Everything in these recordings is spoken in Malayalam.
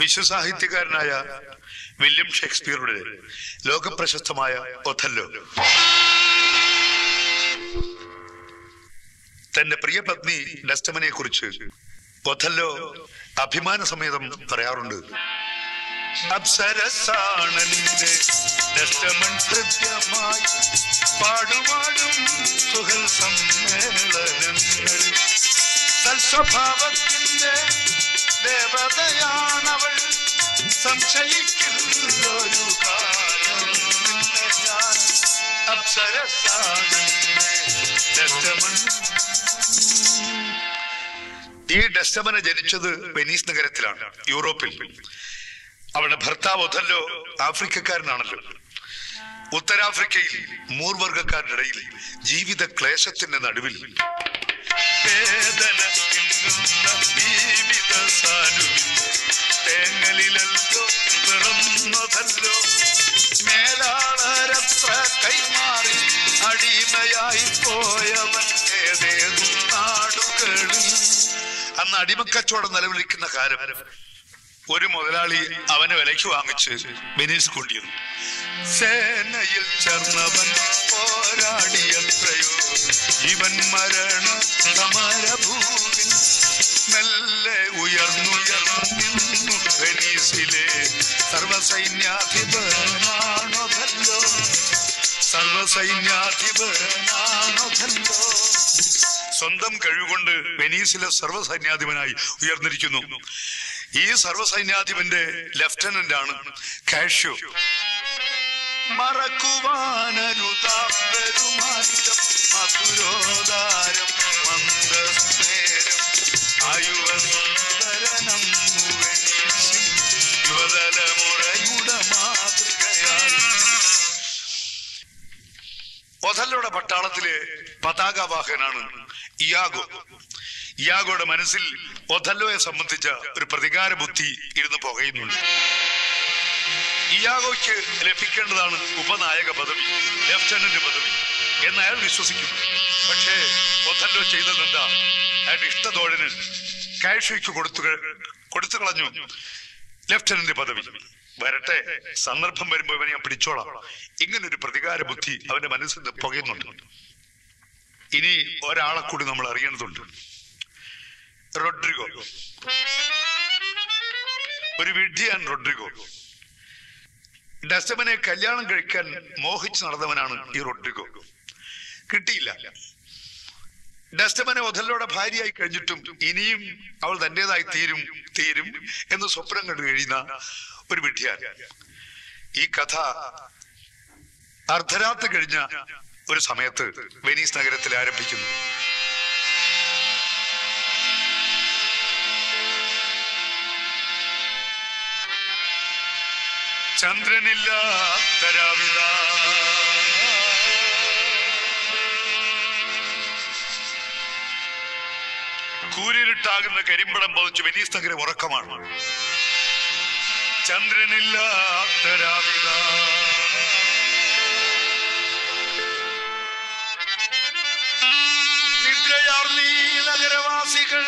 വിശ്വസാഹിത്യകാരനായ വില്യം ഷേക്സ്പിയറുടെ ലോകപ്രശസ്തമായ ഒഥല്ലോ തന്റെ പ്രിയ പത്നി ഡസ്റ്റമനെ കുറിച്ച് ഒഥല്ലോ അഭിമാന സമേതം പറയാറുണ്ട് അപ്സരസാണെന്റെ ഡസ്റ്റമൻ ഹൃദ്യമായി പാടുവാടും സുഹൃൽ സമ്മേളനങ്ങൾ സൽസ്വഭാവത്തിന്റെ ദേവതയാണവൾ സംശയിക്കുന്നൊരു കാലം നിന്നെ ഞാൻ അപ്സരസാണെന്റെ ഡസ്റ്റമൻ ഈ ഡസ്റ്റമന ജനിച്ചത് വെനീസ് നഗരത്തിലാണ് യൂറോപ്പിൽ അവളുടെ ഭർത്താവ് ഒഥല്ലോ ആഫ്രിക്കക്കാരനാണല്ലോ ഉത്തരാഫ്രിക്കയിൽ മൂർവർഗക്കാരുടെ ഇടയിൽ ജീവിത ക്ലേശത്തിന്റെ നടുവിൽ വേദന തിങ്ങുന്ന ജീവിത സാനുവിൽ തേങ്ങലിലല്ലോ പിറന്നതല്ലോ മേലാളരത്ര കൈമാറി അടിമയായി പോയവൻ ഏതേതു നാടുകളിൽ അന്ന് അടിമക്കച്ചവടം നിലവിളിക്കുന്ന കാലം ഒരു മുതലാളി അവനെ വിലയ്ക്ക് വാങ്ങിച്ച് വെനീസ് കൊണ്ടിരുന്നു സേനയിൽ ചേർന്നവൻ പോരാടിയത്രയോ ജീവൻ മരണ സമരഭൂവിൽ മെല്ലെ ഉയർന്നുയർന്നു നിന്നു വെനീസിലെ സർവസൈന്യാധിപനാണോതല്ലോ സർവസൈന്യാധിപനാണോതല്ലോ സ്വന്തം കഴിവുകൊണ്ട് വെനീസിലെ സർവ്വസൈന്യാധിപനായി ഉയർന്നിരിക്കുന്നു ഈ സർവ്വസൈന്യാധിപന്റെ ലഫ്റ്റനന്റ് ആണ് കാഷ്യോ മറക്കുവാനരുതാപെരുമാറ്റം മധുരോദാരം മന്ദസ്നേരം ആയുവസുന്ദരനം വെനീസിൽ യുവതലമുറയുടെ മാതൃകയായി ഒഥല്ലോടെ പട്ടാളത്തിലെ പതാകവാഹകനാണ് ഇയാഗോ ഇയാഗോയുടെ മനസ്സിൽ ഒഥല്ലോയെ സംബന്ധിച്ച ഒരു പ്രതികാര ബുദ്ധി ഇരുന്ന് പുകയുന്നുണ്ട് ഇയാഗോയ്ക്ക് ലഭിക്കേണ്ടതാണ് ഉപനായക പദവി ലഫ്റ്റനന്റ് പദവി എന്ന് അയാൾ വിശ്വസിക്കുന്നു പക്ഷേ ഒഥല്ലോ ചെയ്തത് എന്താ അയാളുടെ ഇഷ്ടതോഴന് കാഷ്വയ്ക്ക് കൊടുത്തു കൊടുത്തു കളഞ്ഞു ലഫ്റ്റനന്റ് പദവി വരട്ടെ സന്ദർഭം വരുമ്പോ ഇവനെ ഞാൻ പിടിച്ചോളാം ഇങ്ങനൊരു പ്രതികാര ബുദ്ധി അവന്റെ മനസ്സിൽ നിന്ന് പുകയുന്നുണ്ട് ഇനി ഒരാളെ കൂടി നമ്മൾ അറിയേണ്ടതുണ്ട് റോഡ്രിഗോ ഒരു വിഡ്ഢിയാൻ റോഡ്രിഗോ ഡസ്റ്റമനെ കല്യാണം കഴിക്കാൻ മോഹിച്ച് നടന്നവനാണ് ഈ റോഡ്രിഗോ കിട്ടിയില്ല ഡസ്റ്റമനെ ഒഥല്ലോടെ ഭാര്യയായി കഴിഞ്ഞിട്ടും ഇനിയും അവൾ തന്റേതായി തീരും തീരും എന്ന് സ്വപ്നം കണ്ടു കഴിയുന്ന ഒരു വിഡ്ഢിയാൻ ഈ കഥ അർദ്ധരാത്രി കഴിഞ്ഞ ഒരു സമയത്ത് വെനീസ് നഗരത്തിൽ ആരംഭിക്കുന്നു ചന്ദ്രനില്ലാത്ത രാവില കൂരിരുട്ടാകുന്ന കരിമ്പടം പതിച്ച് വെനീസ് നഗരം ഉറക്കമാണ് ചന്ദ്രനില്ലാത്ത രാവില നിദ്രയാർന്നീ നഗരവാസികൾ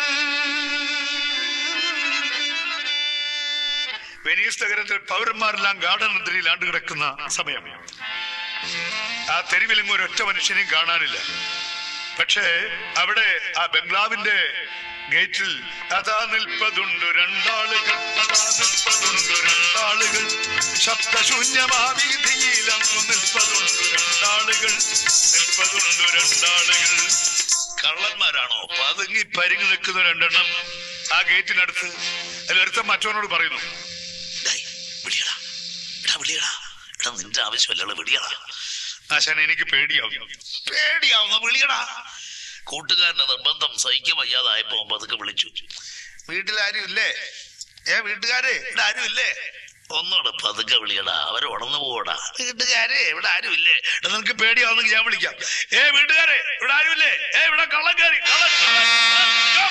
വെനീസ് നഗരത്തിൽ പൗരന്മാരെല്ലാം ഗാഠനിദ്രയിൽ ആണ്ടുകിടക്കുന്ന സമയം ആ തെരുവിലെങ്ങും ഒരൊറ്റ മനുഷ്യനെയും കാണാനില്ല പക്ഷേ അവിടെ ആ ബംഗ്ലാവിന്റെ ഗേറ്റിൽ അതാ നിൽപ്പതുണ്ട് രണ്ടാളുകൾ അതാ നിൽപ്പതുണ്ട് രണ്ടാളുകൾ ശബ്ദശൂന്യമാ വീതിയിൽ അങ്ങു നിൽപ്പതുണ്ട് രണ്ടാളുകൾ നിൽപ്പതുണ്ട് രണ്ടാളുകൾ കള്ളന്മാരാണോ പതുങ്ങി പരിങ്ങി നിൽക്കുന്ന രണ്ടെണ്ണം ആ ഗേറ്റിനടുത്ത് അതിലൊരുത്തൻ മറ്റവനോട് പറയുന്നു ഡേയ്, വിളിയടാ എടാ വിളിയടാ എടാ നിന്റെ ആവശ്യമല്ല വിളിയടാ ആശാൻ എനിക്ക് പേടിയാവും പേടിയാവുന്ന വിളിയടാ കൂട്ടുകാരന്റെ നിർബന്ധം സഹിക്കാൻ വയ്യാതായപ്പോ പതുക്കെ വിളിച്ചു വീട്ടിൽ ആരും ഇല്ലേ ഏ വീട്ടുകാരെ ഇവിടെ ആരും ഇല്ലേ ഒന്നുകൂടെ പതുക്കെ വിളിയടാ അവർ ഉണർന്നു പോവടാ വീട്ടുകാരെ ഇവിടെ ആരും ഇല്ലേ എടാ, നിനക്ക് പേടിയാവുന്നെങ്കിൽ ഞാൻ വിളിക്കാം ഏ വീട്ടുകാരെ ഇവിടെ ആരും ഇല്ലേ ഏ ഇവിടെ കള്ളം കയറി കള്ളൻ, കള്ളൻ, കള്ളൻ.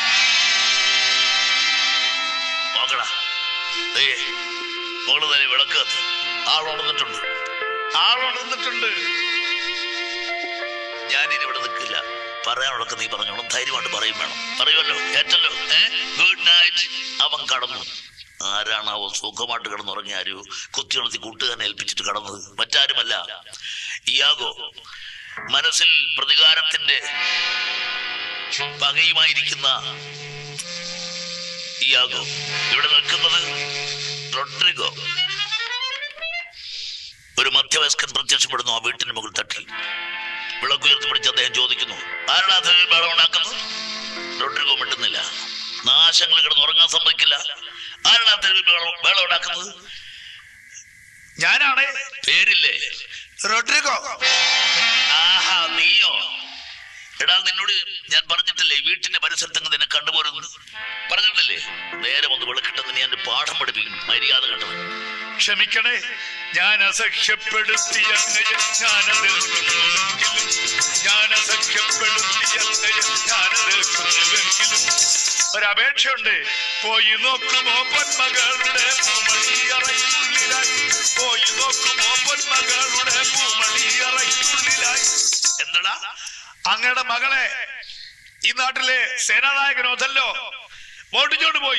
നോക്കടാ ഏ മോള് തന്നെ വിളക്ക് കത്ത് ആൾ ഉണർന്നിട്ടുണ്ട് ആളുണർന്നിട്ടുണ്ട് ഞാനിനി ഇവിടെ നിൽക്കില്ല പറയാനുള്ളതൊക്കെ നീ പറഞ്ഞോളും ധൈര്യമായിട്ട് പറയും വേണം പറയുമല്ലോ ഏറ്റല്ലോ ഏ ഗുഡ് നൈറ്റ് അവൻ കടന്നു ആരാണാവോ സുഖമായിട്ട് കിടന്നുറങ്ങിയ ആരോ കുത്തിയുണർത്തി കൂട്ടുകാരനെ ഏൽപ്പിച്ചിട്ട് കടന്നത് മറ്റാരുമല്ല ഇയാഗോ മനസ്സിൽ പ്രതികാരത്തിന്റെ പകയുമായിരിക്കുന്ന ഇയാഗോ ഇവിടെ നിൽക്കുന്നത് റോഡ്രിഗോ ഒരു മധ്യവയസ്കൻ പ്രത്യക്ഷപ്പെടുന്നു ആ വീട്ടിന് മുകൾ തട്ടിൽ വിളക്കുയർത്തി പിടിച്ച് അദ്ദേഹം ചോദിക്കുന്നു ആരാണ് അതിൽ ബഹളം ഉണ്ടാക്കുന്നത് റോഡ്രിഗോ മിണ്ടുന്നില്ല നാശങ്ങൾ കിടന്ന് ഉറങ്ങാൻ സമ്മതിക്കില്ല ആരാണ് ആ തെരുവിൽ ബഹളം ബഹളം ഉണ്ടാക്കുന്നത് ഞാനാണ് പേരില്ലേ റോഡ്രിഗോ ആഹാ നീയോ എടാ നിന്നോട് ഞാൻ പറഞ്ഞിട്ടില്ലേ ഈ വീട്ടിന്റെ പരിസരത്ത് നിന്നെ കണ്ടുപോരുന്നു പറഞ്ഞിട്ടില്ലേ നേരെ വന്ന് വിളക്കിട്ടെന്ന് ഞാൻ ഒരു പാഠം പഠിപ്പിക്കും മര്യാദ കേട്ടത് ക്ഷമിക്കണേ ഞാൻ അസഖ്യപ്പെടുത്തിയ അങ്ങയെ ഞാനതെക്കുന്നുവെങ്കിലും ഞാൻ അസഖ്യപ്പെടുത്തിയ അങ്ങയെ ഞാനതെക്കുന്നുവെങ്കിലും ഒരപേക്ഷയുണ്ട് പോയി നോക്കുമോ പൊന്മകളുടെ പൂമണിയറയ്ക്കുള്ളിലായി പോയി നോക്കുമോ പൊന്മകളുടെ പൂമണിയറയ്ക്കുള്ളിലായി എന്താടാ അങ്ങയുടെ മകളെ ഈ നാട്ടിലെ സേനാനായകൻ ഒതല്ലോ ഓടിച്ചോണ്ട് പോയി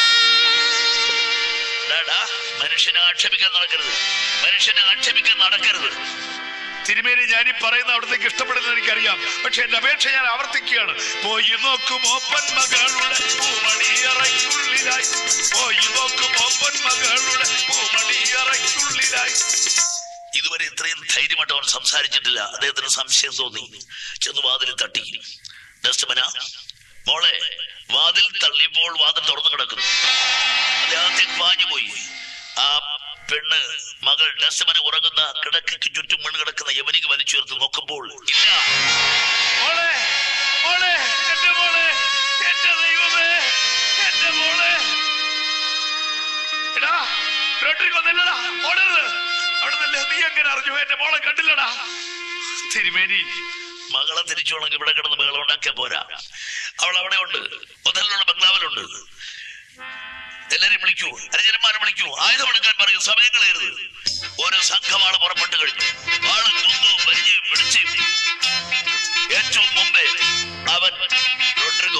ഡാടാ മനുഷ്യനെ ആക്ഷേപിക്കാൻ നടക്കരുത് മനുഷ്യനെ ആക്ഷേപിക്കാൻ നടക്കരുത് തിരുമേനി ഞാൻ ഈ പറയുന്ന അവിടത്തേക്ക് ഇഷ്ടപ്പെടുന്നത് എനിക്കറിയാം പക്ഷെ എന്റെ അപേക്ഷ ഞാൻ ആവർത്തിക്കുകയാണ് പോയി നോക്കുമോ പൊന്മകളുടെ പൂമണിയറയ്ക്കുള്ളിലായി പോയി നോക്കുമോ പൊന്മകളുടെ പൂമണിയറയ്ക്കുള്ളിലായി ഇതുവരെ ഇത്രയും ധൈര്യമായിട്ട് അവൻ സംസാരിച്ചിട്ടില്ല അദ്ദേഹത്തിന് സംശയം തോന്നി ചെന്ന് വാതിൽ തട്ടി ഡസ്റ്റമന മോളെ വാതിൽ തള്ളിയപ്പോൾ വാതിൽ തുറന്നു കിടക്കുന്നു അദ്ദേഹത്തേക്ക് വാഞ്ഞുപോയി ആ പെണ്ണ് മകൾ ഡസ്റ്റമന ഉറങ്ങുന്ന കിടക്കയ്ക്ക് ചുറ്റും മണ്ണ് കിടക്കുന്ന യവനിക്ക് വലിച്ചുയർത്ത് നോക്കുമ്പോൾ ഇല്ല മോളെ മോളെ എന്റെ മോളെ എന്റെ ദൈവമേ എന്റെ മോളെ എടാ റോഡ്രിഗോ നില്ലടാ ഓടരുത് അവിടെ നല്ല നീ എങ്ങനെ അറിഞ്ഞു എന്റെ മോളെ കണ്ടില്ലടാ തിരുമേനി മകളെ തിരിച്ചുവണെങ്കിൽ ഇവിടെ കിടന്ന് ബഹളം ഉണ്ടാക്കിയ പോരാ അവൾ അവിടെ ഉണ്ട് ഒതലിലുള്ള ബംഗ്ലാവിലുണ്ട് എല്ലാരെയും വിളിക്കൂ അനുജന്മാരെ വിളിക്കൂ ആയുധമെടുക്കാൻ പറയൂ സമയം കളയരുത് ഒരു സംഘം ആള് പുറപ്പെട്ടു കഴിഞ്ഞു ആള് കുന്തവും പരിചയം പിടിച്ച് ഏറ്റവും മുമ്പേ അവൻ റോഡ്രിഗോ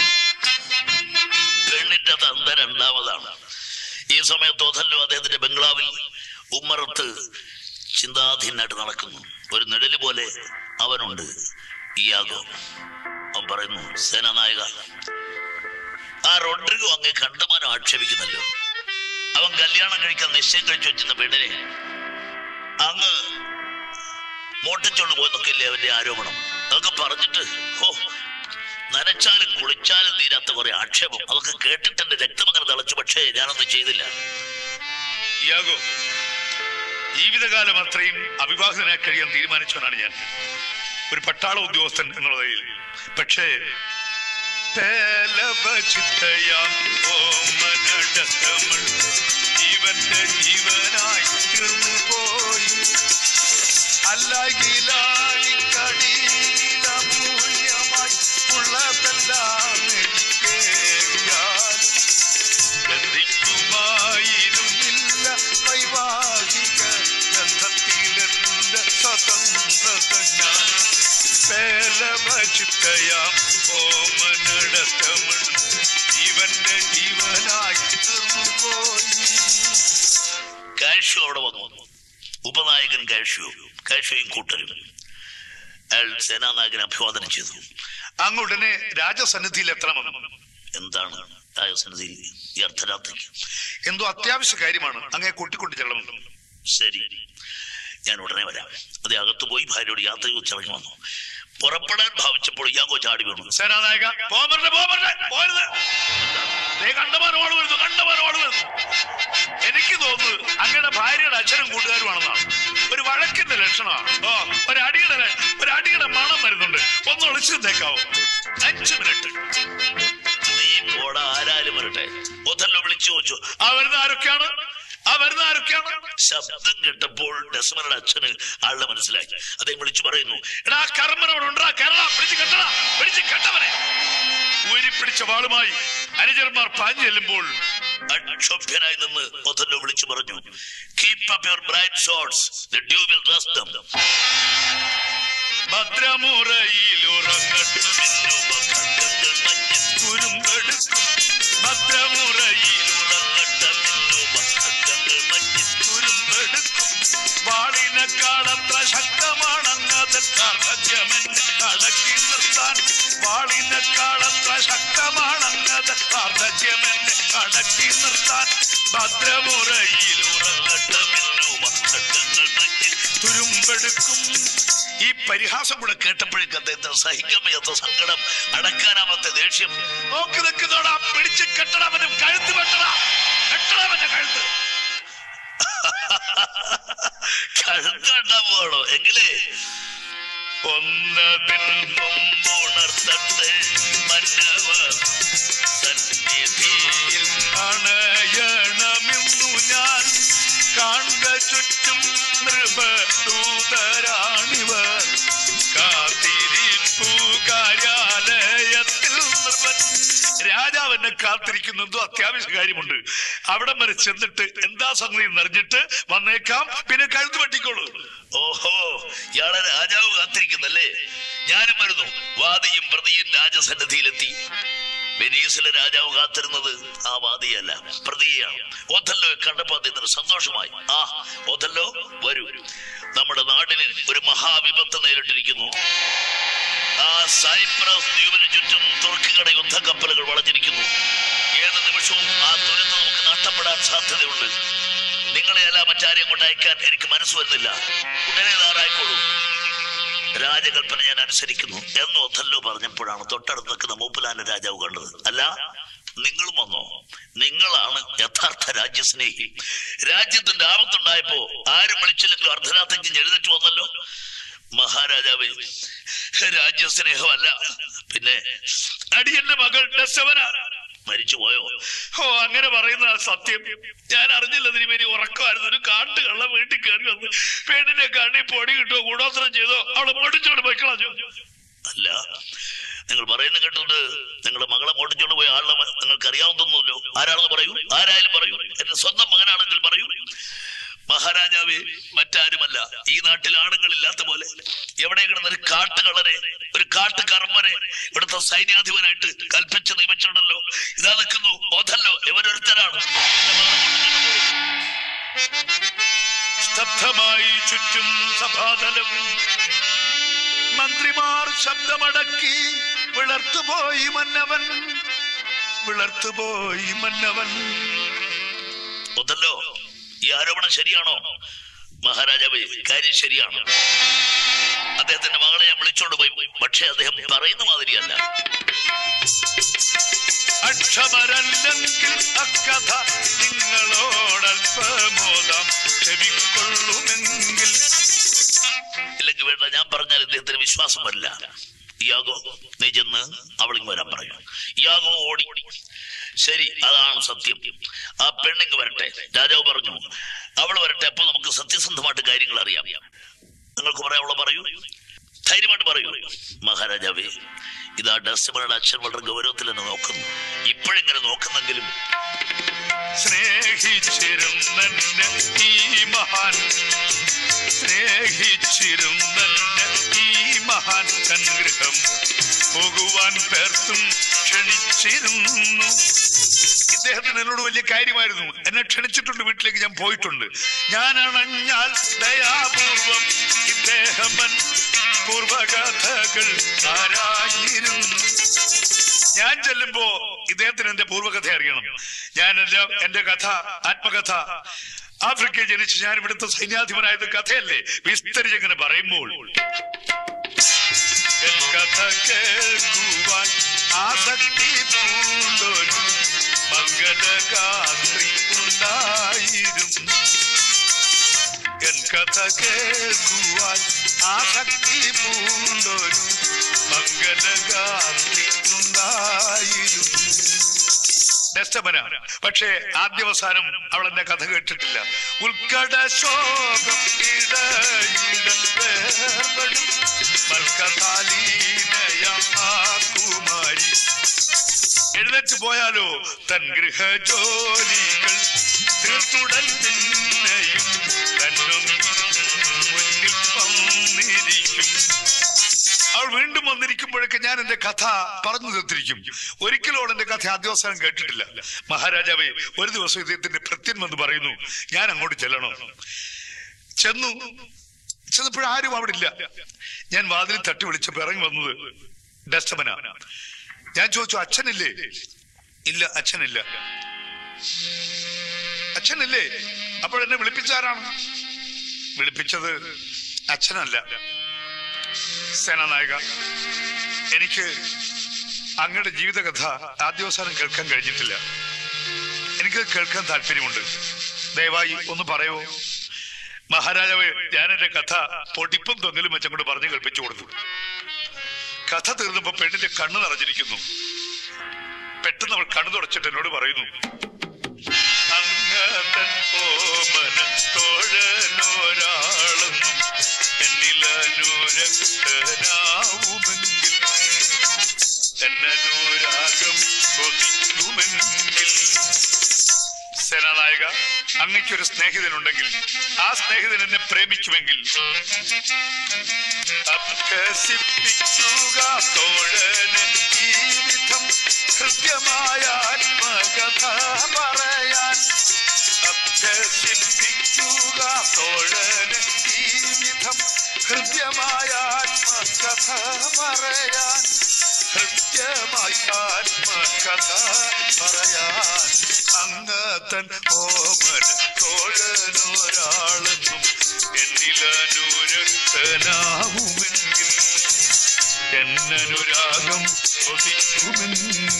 പെണ്ണിന്റെ തന്ത രണ്ടാമതാണ് ഈ സമയത്ത് ഒതല്ലോ അദ്ദേഹത്തിന്റെ ബംഗ്ലാവിൽ ഉമ്മറത്ത് ചിന്താധീനായിട്ട് നടക്കുന്നു ഒരു നിഴല് പോലെ അവനുണ്ട് ഇയാഗോ അവൻ പറയുന്നു സേനാനായക ആ റോഡ്രിഗോ അങ്ങേ കണ്ടമാനം ആക്ഷേപിക്കുന്നല്ലോ അവൻ കല്യാണം കഴിക്കാൻ നിശ്ചയം കഴിച്ചു വെച്ചിരുന്ന പെണ്ണിനെ അങ്ങ് മോട്ടിച്ചോണ്ട് പോയെന്നൊക്കെയല്ലേ അവന്റെ ആരോപണം അതൊക്കെ പറഞ്ഞിട്ട് ഓ നനച്ചാലും കുളിച്ചാലും തീരാത്ത കുറെ ആക്ഷേപം അതൊക്കെ കേട്ടിട്ട് എന്റെ രക്തം അങ്ങനെ തിളച്ചു പക്ഷേ ഞാനൊന്നും ചെയ്തില്ല യാഗോ ജീവിതകാലം അത്രയും അവിവാഹിതനായി കഴിയാൻ തീരുമാനിച്ചവനാണ് ഞാൻ ഒരു പട്ടാള ഉദ്യോഗസ്ഥൻ എന്നുള്ള നിലയിൽ പക്ഷേ പേലവചിത്തയാം ഓമനടക്കമൾ ജീവന്റെ ജീവനായി തീർന്നു പോയി അല്ലകിലായി കടീലമൂല്യമായി ഉള്ളതെല്ലാം എനിക്കേകിയാൽ ബന്ധിക്കുമായിരുന്നില്ല വൈവാഹിക ബന്ധത്തിലെന്റെ സ്വതന്ത്രത ഞാൻ പേലവചിത്തയാം ഓമനടക്കമൾ ജീവന്റെ ജീവനായി തീർന്നു പോയി കാഷ്യു അവിടെ വന്നു ഉപനായകൻ കാഷ്യു കാഷ്യോയും കൂട്ടരും അയാൾ സേനാനായകനെ അഭിവാദനം ചെയ്തു അങ്ങ് ഉടനെ രാജസന്നിധിയിൽ എത്തണമെന്ന് എന്താണ് രാജസന്നിധിയിൽ ഈ അർദ്ധരാത്രിക്ക് എന്തോ അത്യാവശ്യ കാര്യമാണ് അങ്ങേ കൂട്ടിക്കൊണ്ട് ചെല്ലണമെന്ന് ശരി ഞാൻ ഉടനെ വരാം അത് അകത്ത് പോയി ഭാര്യയോട് യാത്ര ചോദിച്ചിറങ്ങി വന്നു പുറപ്പെടാൻ ഭാവിച്ചപ്പോൾ യാഗോ ചാടി വീണു സേനാനായക പോമരുടെ പോമരുടെ പോരുത് ദേ കണ്ടമാനം ഓട് വരുന്നു കണ്ടമാനം ഓട് വരുന്നു എനിക്ക് തോന്നുന്നു അങ്ങയുടെ ഭാര്യയുടെ അച്ഛനും കൂട്ടുകാരുമാണെന്നാണ് ഒരു വഴക്കിന്റെ ലക്ഷണമാണ് ഓ ഒരു അടിയുടെ ഒരു അടിയുടെ മണം വരുന്നുണ്ട് ഒന്ന് ഒളിച്ചു നിന്നേക്കാവോ അഞ്ചു മിനിറ്റ് നീ പോടാ ആരാലും വരട്ടെ ഒതല്ലോ വിളിച്ചു ചോദിച്ചു ആ വരുന്ന ആരൊക്കെയാണ് ആ വരുന്ന ആരൊക്കെയാണ് ശബ്ദം കേട്ടപ്പോൾ ഡെസ്മനയുടെ അച്ഛന് ആളുടെ മനസ്സിലായി അദ്ദേഹം വിളിച്ചു പറയുന്നു എടാ കർമ്മനോടുണ്ടാ കേരള പിടിച്ച് കെട്ടടാ പിടിച്ച് കെട്ടവനെ ഊരി പിടിച്ച വാളുമായി അനുചരന്മാർ പാഞ്ഞു ചെല്ലുമ്പോൾ അക്ഷോഭ്യനായി നിന്ന് ഒതല്ലോ വിളിച്ചു പറഞ്ഞു keep up your bright swords the dew will ഡ്രസ് ദം ഭദ്രമുറയിൽ ഉറങ്ങട്ടും കുരുമ്പെടുക്കും ഭദ്രമുറയിൽ ഉറങ്ങട്ടെ വാളിനെക്കാളത്ര ശക്തമാണങ്ങത് കാർദ്ധക്യമെന്നെ അടക്കി നിർത്താൻ വാളിനെക്കാളത്ര ശക്തമാണങ്ങത് കാർദ്ധക്യമെന്നെ അടക്കി നിർത്താൻ ഭദ്രമുറയിൽ ഉറങ്ങട്ടമെന്നുമ ഘട്ടങ്ങൾ മഞ്ഞിൽ തുരുമ്പെടുക്കും ഈ പരിഹാസം കൂടെ കേട്ടപ്പോഴേക്ക് അദ്ദേഹത്തിന് സഹിക്കാൻ വയ്യാത്ത സങ്കടം അടക്കാനാവാത്ത ദേഷ്യം നോക്കി നിൽക്കുന്നോടാ പിടിച്ച് കെട്ടണവനും കഴുത്ത് വെട്ടടാ കെട്ടണവന്റെ കഴുത്ത് കഴുത്തുണ്ടാവുകയാണോ എങ്കിലേ ഒന്നതിൽ മുമ്പുണർത്തട്ടെ മന്നവർ സന്നിധിയിൽ അണയണമെന്നു ഞാൻ കാണുക ചുറ്റും നൃപദൂതരാണിവർ കാത്തിരിപ്പു കാര്യാലയത്തിൽ നൃപൻ രാജാവിനെ കാത്തിരിക്കുന്നതും അത്യാവശ്യ കാര്യമുണ്ട് അവിടെ വരെ ചെന്നിട്ട് എന്താ സംഗതി എന്നറിഞ്ഞിട്ട് വന്നേക്കാം പിന്നെ കഴുത്ത് വെട്ടിക്കോളൂ ഓഹോ ഇയാളെ രാജാവ് കാത്തിരിക്കുന്നല്ലേ ഞാനും വരുന്നു വാദിയും പ്രതിയും രാജസന്നിധിയിലെത്തി വെനീസിലെ രാജാവ് കാത്തിരുന്നത് ആ വാദിയല്ല പ്രതിയാണ് ഓഥല്ലോ കണ്ടപ്പോ അദ്ദേഹത്തിന് സന്തോഷമായി ആ ഓഥല്ലോ വരൂ നമ്മുടെ നാടിന് ഒരു മഹാവിപത്ത് നേരിട്ടിരിക്കുന്നു ആ സൈപ്രസ് ദ്വീപിന് ചുറ്റും തുർക്കികളുടെ യുദ്ധക്കപ്പലുകൾ വളഞ്ഞിരിക്കുന്നു ഏത് നിമിഷവും ആ ദുരന്തം നമുക്ക് നഷ്ടപ്പെടാൻ സാധ്യതയുണ്ട് നിങ്ങളെ എല്ലാം മറ്റാരെയും കൊണ്ട് അയക്കാൻ എനിക്ക് മനസ്സ് വരുന്നില്ല ഉടനെ തയ്യാറായിക്കോളൂ രാജകൽപ്പന ഞാൻ അനുസരിക്കുന്നു എന്ന് ഒഥല്ലോ പറഞ്ഞപ്പോഴാണ് തൊട്ടടുത്ത് നിൽക്കുന്ന മൂപ്പലാന്റെ രാജാവ് കണ്ടത് അല്ല നിങ്ങളും വന്നോ നിങ്ങളാണ് യഥാർത്ഥ രാജ്യസ്നേഹി രാജ്യത്തിന്റെ ആപത്തുണ്ടായപ്പോ ആരും വിളിച്ചില്ലെങ്കിലും അർദ്ധരാത്രിക്ക് എഴുന്നേറ്റ് വന്നല്ലോ മഹാരാജാവേ രാജ്യസ്നേഹമല്ല പിന്നെ അടിയന്റെ മകൾ ഡെസവന മരിച്ചുപോയോ ഓ അങ്ങനെ പറയുന്ന സത്യം ഞാൻ അറിഞ്ഞില്ല തിരുമേനി ഉറക്കമായിരുന്നു ഒരു കാട്ട് കള്ള വീട്ടിൽ കയറി വന്ന് പെണ്ണിനെ കണ്ണി പൊടി കിട്ടോ ഗുണോത്രം ചെയ്തോ അവളെ പൊടിച്ചോണ്ട് പൊയ്ക്കളഞ്ഞു അല്ല നിങ്ങൾ പറയുന്ന കേട്ടിട്ട് നിങ്ങളുടെ മകളെ മോട്ടിച്ചോണ്ട് പോയ ആളെ നിങ്ങൾക്ക് അറിയാവുന്നല്ലോ ആരാണെന്ന് പറയൂ ആരായാലും പറയൂ എന്റെ സ്വന്തം മകനാണെങ്കിൽ പറയൂ മഹാരാജാവേ മറ്റാരുമല്ല ഈ നാട്ടിൽ ആണുങ്ങളില്ലാത്ത പോലെ എവിടെ കിടന്ന ഒരു കാട്ടുകളരെ ഒരു കാട്ടുകർമ്മനെ ഇവിടുത്തെ സൈന്യാധിപനായിട്ട് കൽപ്പിച്ച് നിയമിച്ചിട്ടുണ്ടല്ലോ ഇതാ നിൽക്കുന്നു ഓതല്ലോ ഇവരൊരുത്തരാണ് എന്റെ മകളെ മോഷ്ടിച്ചോണ്ട് പോയത്. സ്തബ്ധമായി ചുറ്റും സഭാതലം മന്ത്രിമാർ ശബ്ദമടക്കി വിളർത്തുപോയി മന്നവൻ വിളർത്തുപോയി മന്നവൻ ഒതല്ലോ ഈ ആരോപണം ശരിയാണോ മഹാരാജാവേ കാര്യം ശരിയാണ് അദ്ദേഹത്തിന്റെ മകളെ ഞാൻ വിളിച്ചോണ്ട് പോയി പക്ഷെ അദ്ദേഹം പറയുന്ന മാതിരിയല്ല അക്ഷമരല്ലെങ്കിൽ അക്കഥ നിങ്ങളോടൽപമോദം ക്ഷമിക്കൊള്ളുമെങ്കിൽ ഇല്ലെങ്കിൽ വേണ്ട ഞാൻ പറഞ്ഞാൽ ഇദ്ദേഹത്തിന് വിശ്വാസം വരില്ല യാഗോ നീ ചെന്ന് അവളിങ് വരാൻ പറയൂ യാഗോ ഓടി ശരി അതാണ് സത്യം ആ പെണ്ണിങ് വരട്ടെ രാജാവ് പറഞ്ഞു അവൾ വരട്ടെ അപ്പൊ നമുക്ക് സത്യസന്ധമായിട്ട് കാര്യങ്ങൾ അറിയാം നിങ്ങൾക്ക് പറയാനുള്ള പറയൂ ധൈര്യമായിട്ട് പറയൂ മഹാരാജാവേ ഇതാ ഡസ്റ്റമറുടെ അച്ഛൻ വളരെ ഗൗരവത്തിൽ തന്നെ നോക്കുന്നു ഇപ്പോഴിങ്ങനെ നോക്കുന്നെങ്കിലും സ്നേഹിച്ചിരുന്നെ ഈ മഹാൻ സ്നേഹിച്ചിരുന്നെ ഈ മഹാൻ സംഗ്രഹം പോകുവാൻ പേർത്തും ക്ഷണിച്ചിരുന്നു ഇദ്ദേഹത്തിന് എന്നോട് വലിയ കാര്യമായിരുന്നു എന്നെ ക്ഷണിച്ചിട്ടുണ്ട് വീട്ടിലേക്ക് ഞാൻ പോയിട്ടുണ്ട് ഞാൻ അണഞ്ഞാൽ ദയാപൂർവം ഇദ്ദേഹമൻ പൂർവകഥകൾ ആരാഞ്ഞിരുന്നു ഞാൻ ചെല്ലുമ്പോ ഇദ്ദേഹത്തിന് എന്റെ പൂർവ്വകഥ അറിയണം ഞാൻ എന്റെ എന്റെ കഥ ആത്മകഥ ആഫ്രിക്കയിൽ ജനിച്ച് ഞാൻ ഇവിടുത്തെ സൈന്യാധിപനായത് കഥയല്ലേ വിസ്തരിച്ചെങ്ങനെ പറയുമ്പോൾ എൻ കഥ കേൾക്കുവാൻ ആസക്തി പൂണ്ടൊരു മംഗളഗാത്രി ഉണ്ടായിരുന്നു എൻ കഥ കേൾക്കുവാൻ ആസക്തി പൂണ്ടൊരു മംഗളഗാത്രി ഉണ്ടായിരുന്നു ഡെസ്റ്റമന പക്ഷേ ആദ്യവസാനം അവൾ എന്റെ കഥ കേട്ടിട്ടില്ല ഉൾക്കട ശോകം ഇടയിടവേർപെടും മൽക്കതാലീനയമാകുമാരി എഴുന്നേറ്റ് പോയാലോ തൻ ഗൃഹജോലികൾ തീർത്തുടൻ പിന്നെയും തന്നും മുന്നിൽ വന്നിരിക്കും അവൾ വീണ്ടും വന്നിരിക്കുമ്പോഴൊക്കെ ഞാൻ എന്റെ കഥ പറഞ്ഞു തീർത്തിരിക്കും ഒരിക്കലും അവൾ എന്റെ കഥ ആദ്യവസാനം കേട്ടിട്ടില്ല മഹാരാജാവേ ഒരു ദിവസം ഇദ്ദേഹത്തിന്റെ ഭൃത്യൻ വന്ന് പറയുന്നു ഞാൻ അങ്ങോട്ട് ചെല്ലണം ചെന്നു ചെന്നപ്പോഴും ആരും അവിടെ ഇല്ല ഞാൻ വാതിൽ തട്ടി വിളിച്ചപ്പോ ഇറങ്ങി വന്നത് ഡസ്റ്റമന ഞാൻ ചോദിച്ചു അച്ഛനില്ലേ ഇല്ല അച്ഛനില്ല അച്ഛനില്ലേ അപ്പോൾ എന്നെ വിളിപ്പിച്ചാരാണ് വിളിപ്പിച്ചത് അച്ഛനല്ല സേനാനായക എനിക്ക് അങ്ങയുടെ ജീവിതകഥ ആദ്യവസാനം കേൾക്കാൻ കഴിഞ്ഞിട്ടില്ല എനിക്ക് കേൾക്കാൻ താല്പര്യമുണ്ട് ദയവായി ഒന്ന് പറയുമോ മഹാരാജാവ് ഞാൻ എന്റെ കഥ പൊടിപ്പും തൊങ്ങലും വെച്ചങ്ങോട്ട് പറഞ്ഞു കേൾപ്പിച്ചു കൊടുത്തു കഥ തീർന്നപ്പോ പെണ്ണിന്റെ കണ്ണ് നിറഞ്ഞിരിക്കുന്നു പെട്ടെന്ന് അവൾ കണ്ണു തുടച്ചിട്ട് എന്നോട് പറയുന്നു അങ്ങതൻ ഓമന തോഴനൊരാളെന്നും എന്നിലനുരക്തനാവുമെങ്കിൽ എന്നനുരാഗം കൊതിക്കുമെങ്കിൽ സേനാനായക അങ്ങയ്ക്കൊരു സ്നേഹിതനുണ്ടെങ്കിൽ ആ സ്നേഹിതൻ എന്നെ പ്രേമിക്കുമെങ്കിൽ അഭ്യസിപ്പിക്കുക തോഴന് ഈ വിധം ഹൃദ്യമായ ആത്മകഥ പറയാൻ അഭ്യസിപ്പിക്കുക തോഴന് ഈ വിധം ഹൃദ്യമായ ആത്മകഥ പറയാൻ ഹൃദ്യമായി ആത്മകഥ പറയാൻ അങ്ങത്തൻ ഓമൻ തോഴനൊരാളെന്നും എന്നിലനുരക്തനാവുമെങ്കിൽ എന്നനുരാഗം കൊതിക്കുമെങ്കിൽ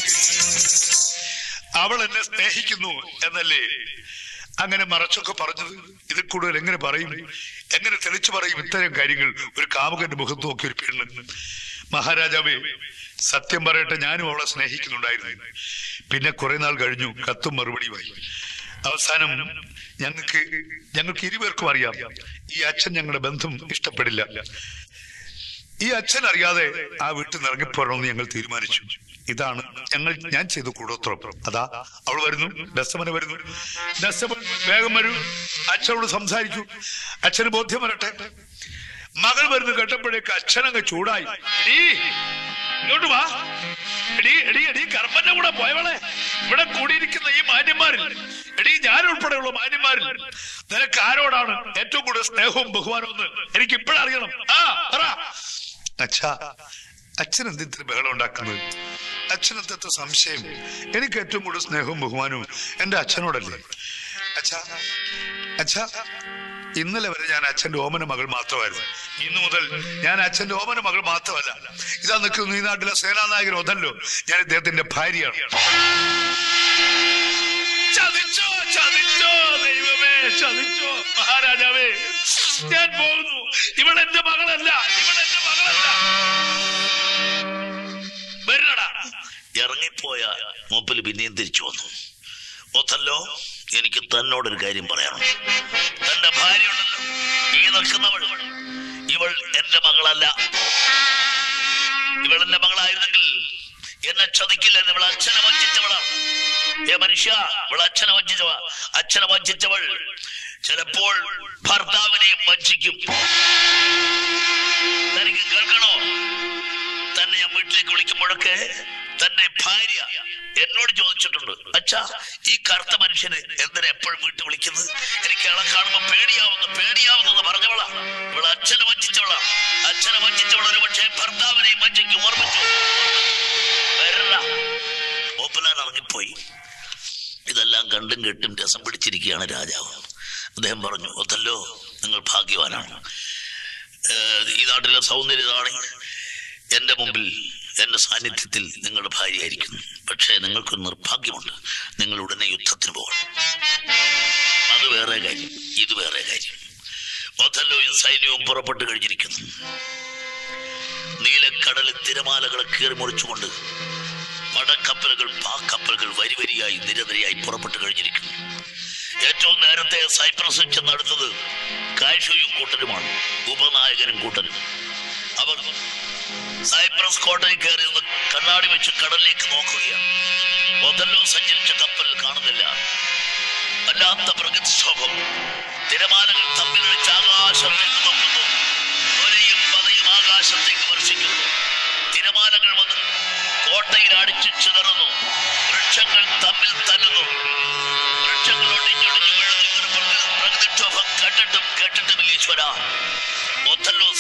അവൾ എന്നെ സ്നേഹിക്കുന്നു എന്നല്ലേ അങ്ങനെ മറച്ചൊക്കെ പറഞ്ഞത് ഇതിൽ കൂടുതൽ എങ്ങനെ പറയും എങ്ങനെ തെളിച്ചു പറയും ഇത്തരം കാര്യങ്ങൾ ഒരു കാമുകന്റെ മുഖത്ത് നോക്കി ഒരു പെണ്ണ് മഹാരാജാവേ സത്യം പറയട്ടെ ഞാനും അവളെ സ്നേഹിക്കുന്നുണ്ടായിരുന്നു പിന്നെ കുറെ നാൾ കഴിഞ്ഞു കത്തും മറുപടിയുമായി അവസാനം ഞങ്ങൾക്ക് ഞങ്ങൾക്ക് ഇരുപേർക്കും അറിയാം ഈ അച്ഛൻ ഞങ്ങളുടെ ബന്ധം ഇഷ്ടപ്പെടില്ല ഈ അച്ഛൻ അറിയാതെ ആ വീട്ടിൽ നിന്ന് ഇറങ്ങിപ്പോരണമെന്ന് ഞങ്ങൾ തീരുമാനിച്ചു ഇതാണ് ഞങ്ങൾ ഞാൻ ചെയ്ത കൂടോത്രം അതാ അവൾ വരുന്നു ദസ്തമന വരുന്നു ദസ്തമൻ വേഗം വരൂ അച്ഛനോട് സംസാരിക്കൂ അച്ഛന് ബോധ്യം വരട്ടെ മകൾ വരുന്നു കേട്ടപ്പോഴേക്ക് അച്ഛനങ്ങ് ചൂടായി എടീ, ഇങ്ങോട്ട് വാ എടീ എടീ എടീ കർമ്മന്റെ കൂടെ പോയവളെ ഇവിടെ കൂടിയിരിക്കുന്ന ഈ മാന്യന്മാരിൽ എടീ ഞാൻ ഉൾപ്പെടെയുള്ള മാന്യന്മാരിൽ നിനക്ക് ആരോടാണ് ഏറ്റവും കൂടുതൽ സ്നേഹവും ബഹുമാനവും എന്ന് എനിക്ക് ഇപ്പോഴറിയണം ആ പറ അച്ഛാ അച്ഛൻ എന്തിത്ര ബഹളം ഉണ്ടാക്കുന്നത് അച്ഛനെത്ര സംശയം എനിക്ക് ഏറ്റവും കൂടുതൽ സ്നേഹവും ബഹുമാനവും എന്റെ അച്ഛനോടല്ലേ അച്ഛാ അച്ഛാ ഇന്നലെ വരെ ഞാൻ അച്ഛന്റെ ഓമന മകൾ മാത്രമായിരുന്നു ഇന്നു മുതൽ ഞാൻ അച്ഛന്റെ ഓമന മകൾ മാത്രമല്ല ഇതാ നിൽക്കുന്നു ഈ നാട്ടിലെ സേനാനായകൻ ഒതല്ലോ ഞാൻ ഇദ്ദേഹത്തിന്റെ ഭാര്യയാണ് ചതിച്ചോ ചതിച്ചോ ദൈവമേ ചതിച്ചോ മഹാരാജാവേ ഞാൻ പോകുന്നു ഇവൾ എന്റെ മകളല്ല ഇവൾ എന്റെ മകളല്ല വരണടാ ഇറങ്ങിപ്പോയ മൂപ്പല് പിന്നെയും തിരിച്ചു വന്നു ഒത്തല്ലോ എനിക്ക് തന്നോടൊരു കാര്യം പറയണം തന്റെ ഭാര്യ ഉണ്ടല്ലോ ഈ നിൽക്കുന്നവൾ ഇവൾ എന്റെ മകളല്ല ഇവൾ എന്റെ മകളായിരുന്നെങ്കിൽ എന്നെ ചതിക്കില്ല ഇവൾ അച്ഛനെ വഞ്ചിച്ചവളാണ് ഏ മനുഷ്യ ഇവൾ അച്ഛനെ വഞ്ചിച്ചവ അച്ഛനെ വഞ്ചിച്ചവൾ ചിലപ്പോൾ ഭർത്താവിനെയും വഞ്ചിക്കും തനിക്ക് കേൾക്കണോ തന്നെ ഞാൻ വീട്ടിലേക്ക് വിളിക്കുമ്പോഴൊക്കെ തന്റെ ഭാര്യ എന്നോട് ചോദിച്ചിട്ടുണ്ട് അച്ഛാ ഈ കറുത്ത മനുഷ്യന് എന്തിനാ എപ്പോഴും വീട്ടിൽ വിളിക്കുന്നത് എനിക്ക് അവളെ കാണുമ്പോ പേടിയാവുന്നു പേടിയാവുന്നു പറഞ്ഞവളാ ഇവളെ അച്ഛനെ വഞ്ചിച്ചവളാ അച്ഛനെ വഞ്ചിച്ചവൾ ഒരു പക്ഷേ ഭർത്താവിനെയും വഞ്ചിക്കും ഓർമ്മിച്ചു വരണ്ട ഓപ്പലാൻ ഇറങ്ങിപ്പോയി ഇതെല്ലാം കണ്ടും കെട്ടും രസം പിടിച്ചിരിക്കുകയാണ് രാജാവ് അദ്ദേഹം പറഞ്ഞു ഒത്തല്ലോ നിങ്ങൾ ഭാഗ്യവാനാണ് ഏഹ് ഈ നാട്ടിലെ സൗന്ദര്യതാണ് എന്റെ മുമ്പിൽ എന്റെ സാന്നിധ്യത്തിൽ നിങ്ങളുടെ ഭാര്യയായിരിക്കുന്നു പക്ഷേ നിങ്ങൾക്ക് നിർഭാഗ്യമുണ്ട് നിങ്ങൾ ഉടനെ യുദ്ധത്തിന് പോകണം അത് വേറെ കാര്യം ഇത് വേറെ കാര്യം ഒത്തല്ലോയും സൈന്യവും പുറപ്പെട്ടു കഴിഞ്ഞിരിക്കുന്നു നീലക്കടലിൽ തിരമാലകളെ കീറി മുറിച്ചുകൊണ്ട് പടക്കപ്പലുകൾ പാക്കപ്പലുകൾ വരിവരിയായി നിരനിരയായി പുറപ്പെട്ടു കഴിഞ്ഞിരിക്കുന്നു ഏറ്റവും നേരത്തെ സൈപ്രസിൽ ചെന്നടുത്തത് കാഴ്ചയും കൂട്ടരുമാണ് ഉപനായകനും കൂട്ടരും അവർ സൈപ്രസ് കോട്ടയിൽ കയറി നിന്ന് കണ്ണാടി വെച്ച് കടലിലേക്ക് നോക്കുകയാണ് ഒതല്ലോ സഞ്ചരിച്ച കപ്പൽ കാണുന്നില്ല വല്ലാത്ത പ്രകൃതിക്ഷോഭം തിരമാലകൾ തമ്മിലടിച്ച് ആകാശത്തേക്ക് നോക്കുന്നു ഒരയും പതയും ആകാശത്തേക്ക് വർഷിക്കുന്നു തിരമാലകൾ വന്ന് കോട്ടയിൽ അടിച്ചു ചിതറുന്നു വൃക്ഷങ്ങൾ തമ്മിൽ തല്ലുന്നു വൃക്ഷങ്ങൾ ഒടിഞ്ഞൊടിഞ്ഞു വീഴുന്നു ഇങ്ങനെ പ്രകൃ- പ്രകൃതിക്ഷോഭം കണ്ടിട്ടും കേട്ടിട്ടും ഈശ്വര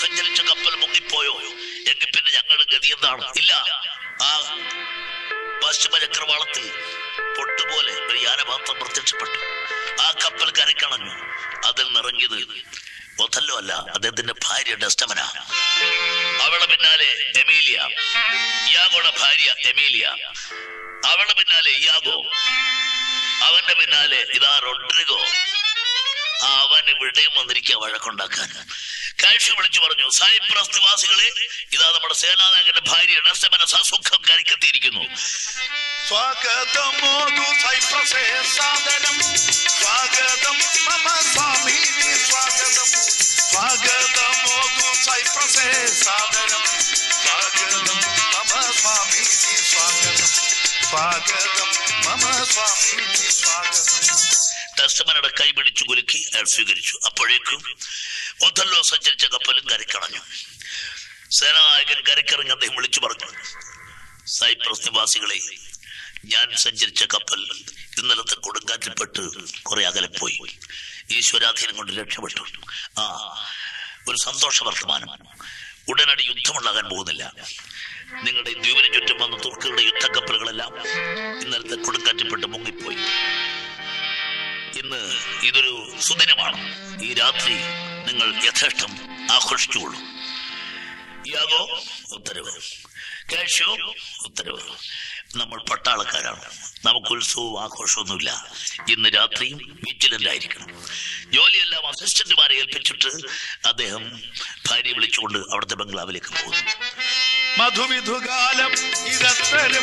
സഞ്ചരിച്ച കപ്പൽ മുങ്ങിപ്പോയോ എങ്കിൽ പിന്നെ ഞങ്ങളുടെ ഗതി എന്താണ് ഇല്ല ആ പശ്ചിമ ചക്രവാളത്തിൽ പൊട്ടുപോലെ ഒരു യാനപാത്രം പ്രത്യക്ഷപ്പെട്ടു ആ കപ്പൽ കരക്കണഞ്ഞു അതിൽ നിറങ്ങിയത് ഒഥല്ലോ അല്ല അദ്ദേഹത്തിന്റെ ഭാര്യ ഡസ്റ്റമന അവളുടെ പിന്നാലെ എമീലിയ ഇയാഗോടെ ഭാര്യ എമീലിയ അവളുടെ പിന്നാലെ ഇയാഗോ അവന്റെ പിന്നാലെ ഇതാ റൊഡ്രിഗോ അവൻ ഇവിടെയും വന്നിരിക്കുക വഴക്കുണ്ടാക്കാൻ കാഴ്ച വിളിച്ചു പറഞ്ഞു സൈപ്രസ് നിവാസികളെ ഇതാ നമ്മുടെ സേനാനായകന്റെ ഭാര്യ ഡസ്റ്റമന സസുഖം കരക്കെത്തിയിരിക്കുന്നു സ്വാഗതമോതു സൈപ്രസേ സാദരം സ്വാഗതം മമ സ്വാമിനി സ്വാഗതം സ്വാഗതമോതു സൈപ്രസേ സാദരം സ്വാഗതം മമ സ്വാമിനി സ്വാഗതം സ്വാഗതം മമ സ്വാമിനി സ്വാഗതം ഡസ്റ്റമനയുടെ കൈ പിടിച്ചു കുലുക്കി അയാൾ സ്വീകരിച്ചു അപ്പോഴേക്കും ഒത്തല്ലോ സഞ്ചരിച്ച കപ്പലും കരക്കണഞ്ഞു സേനാനായകൻ കരക്കിറങ്ങി അദ്ദേഹം വിളിച്ചു പറഞ്ഞു സൈപ്രസ് നിവാസികളെ ഞാൻ സഞ്ചരിച്ച കപ്പൽ ഇന്നലത്തെ കൊടുങ്കാറ്റിൽപ്പെട്ട് കുറെ അകലെ പോയി ഈശ്വരാധീനം കൊണ്ട് രക്ഷപ്പെട്ടു ആ ഒരു സന്തോഷ വർത്തമാനം ഉടനടി യുദ്ധമുണ്ടാകാൻ പോകുന്നില്ല നിങ്ങളുടെ ഈ ദ്വീപിന് ചുറ്റും വന്ന തുർക്കുകളുടെ യുദ്ധക്കപ്പലുകളെല്ലാം ഇന്നലത്തെ കൊടുങ്കാറ്റിൽപ്പെട്ട് മുങ്ങിപ്പോയി ഇന്ന് ഇതൊരു സുദിനമാണ് ഈ രാത്രി നിങ്ങൾ യഥേഷ്ടം ആഘോഷിച്ചുകൊള്ളൂ യാഗോ ഉത്തരവ് കാഷ്യോ ഉത്തരവ് നമ്മൾ പട്ടാളക്കാരാണ് നമുക്ക് ഉത്സവവും ആഘോഷമൊന്നുമില്ല ഇന്ന് രാത്രിയും വിജിലന്റ് ആയിരിക്കണം ജോലിയെല്ലാം അസിസ്റ്റന്റുമാരെ ഏൽപ്പിച്ചിട്ട് അദ്ദേഹം ഭാര്യയെ വിളിച്ചുകൊണ്ട് അവിടുത്തെ ബംഗ്ലാവിലേക്ക് പോകുന്നു മധുവിധുകാലം ഇതത്തരം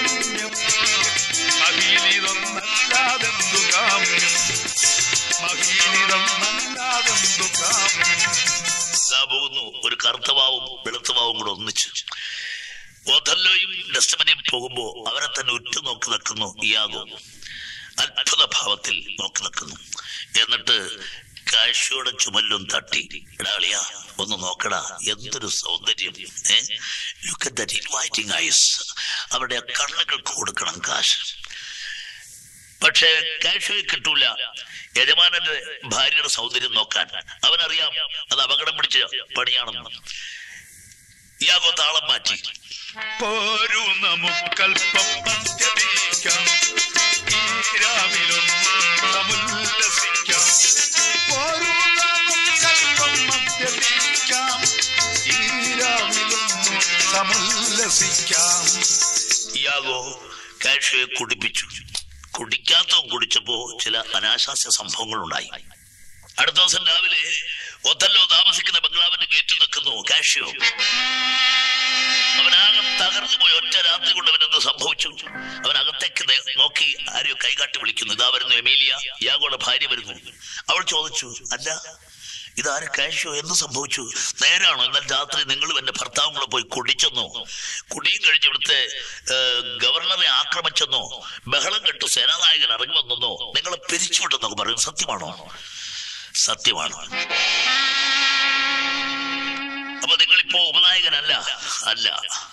മഹീനിതൊന്നല്ലാതെന്തു കാമ്യം മഹീനിതൊന്നല്ലാതെന്തു കാമ്യം ഇതാ പോകുന്നു ഒരു കറുത്തവാവും വെളുത്തവാവും കൂടെ ഒന്നിച്ചു ഓഥല്ലോയും ഡസ്റ്റമനയും പോകുമ്പോ അവരെ തന്നെ ഉറ്റു നോക്കി നിൽക്കുന്നു ഇയാഗോ അത്ഭുത ഭാവത്തിൽ നോക്കി നിൽക്കുന്നു എന്നിട്ട് കാശിയുടെ ചുമലും തട്ടി എടാളിയ ഒന്ന് നോക്കടാ എന്തൊരു സൗന്ദര്യം ലുക്ക് ദറ്റ് ഇൻവൈറ്റിംഗ് ഐസ് അവരുടെ ആ കണ്ണുകൾക്ക് കൊടുക്കണം കാശ് പക്ഷേ കാശ് കിട്ടൂല യജമാനന്റെ ഭാര്യയുടെ സൗന്ദര്യം നോക്കാൻ അവനറിയാം അത് അപകടം പിടിച്ച പണിയാണെന്ന് ഇയാഗോ താളം മാറ്റി പോരു നമുക്കൽപ്പം മദ്യപിക്കാം ഈ രാവിലൊന്ന് സമുല്ലസിക്കാം പോരു നമുക്കൽപ്പം മദ്യപിക്കാം ഈ രാവിലൊന്ന് സമുല്ലസിക്കാം ഇയാഗോ കാഷയെ കുടിപ്പിച്ചു കുടിക്കാത്തവൻ കുടിച്ചപ്പോ ചില അനാശാസ്യ സംഭവങ്ങൾ ഉണ്ടായി അടുത്ത ദിവസം രാവിലെ ഒത്തല്ലോ താമസിക്കുന്ന ബംഗ്ലാവിന്റെ ഗേറ്റിൽ നിൽക്കുന്നു കാഷ്യോ അവനാകെ തകർന്നു പോയി ഒറ്റ രാത്രി കൊണ്ട് അവനെന്ത് സംഭവിച്ചു അവൻ അകത്തേക്ക് നേ- നോക്കി ആരെയോ കൈകാട്ടി വിളിക്കുന്നു ഇതാ വരുന്നു എമീലിയ ഇയാഗോടെ ഭാര്യ വരുന്നു അവൾ ചോദിച്ചു അല്ല ഇതാര് കാഷ്യോ എന്ത് സംഭവിച്ചു നേരാണോ എന്നാൽ രാത്രി നിങ്ങളും എന്റെ ഭർത്താവും കൂടെ പോയി കുടിച്ചെന്നോ കുടിയും കഴിഞ്ഞ് ഇവിടുത്തെ ഏ, ഗവർണറെ ആക്രമിച്ചെന്നോ ബഹളം കെട്ടു സേനാനായകൻ ഇറങ്ങി വന്നെന്നോ നിങ്ങളെ പിരിച്ചുവിട്ടെന്നൊക്കെ പറയും സത്യമാണോ സത്യമാണ് അപ്പൊ നിങ്ങളിപ്പോ ഉപനായകനല്ല അല്ല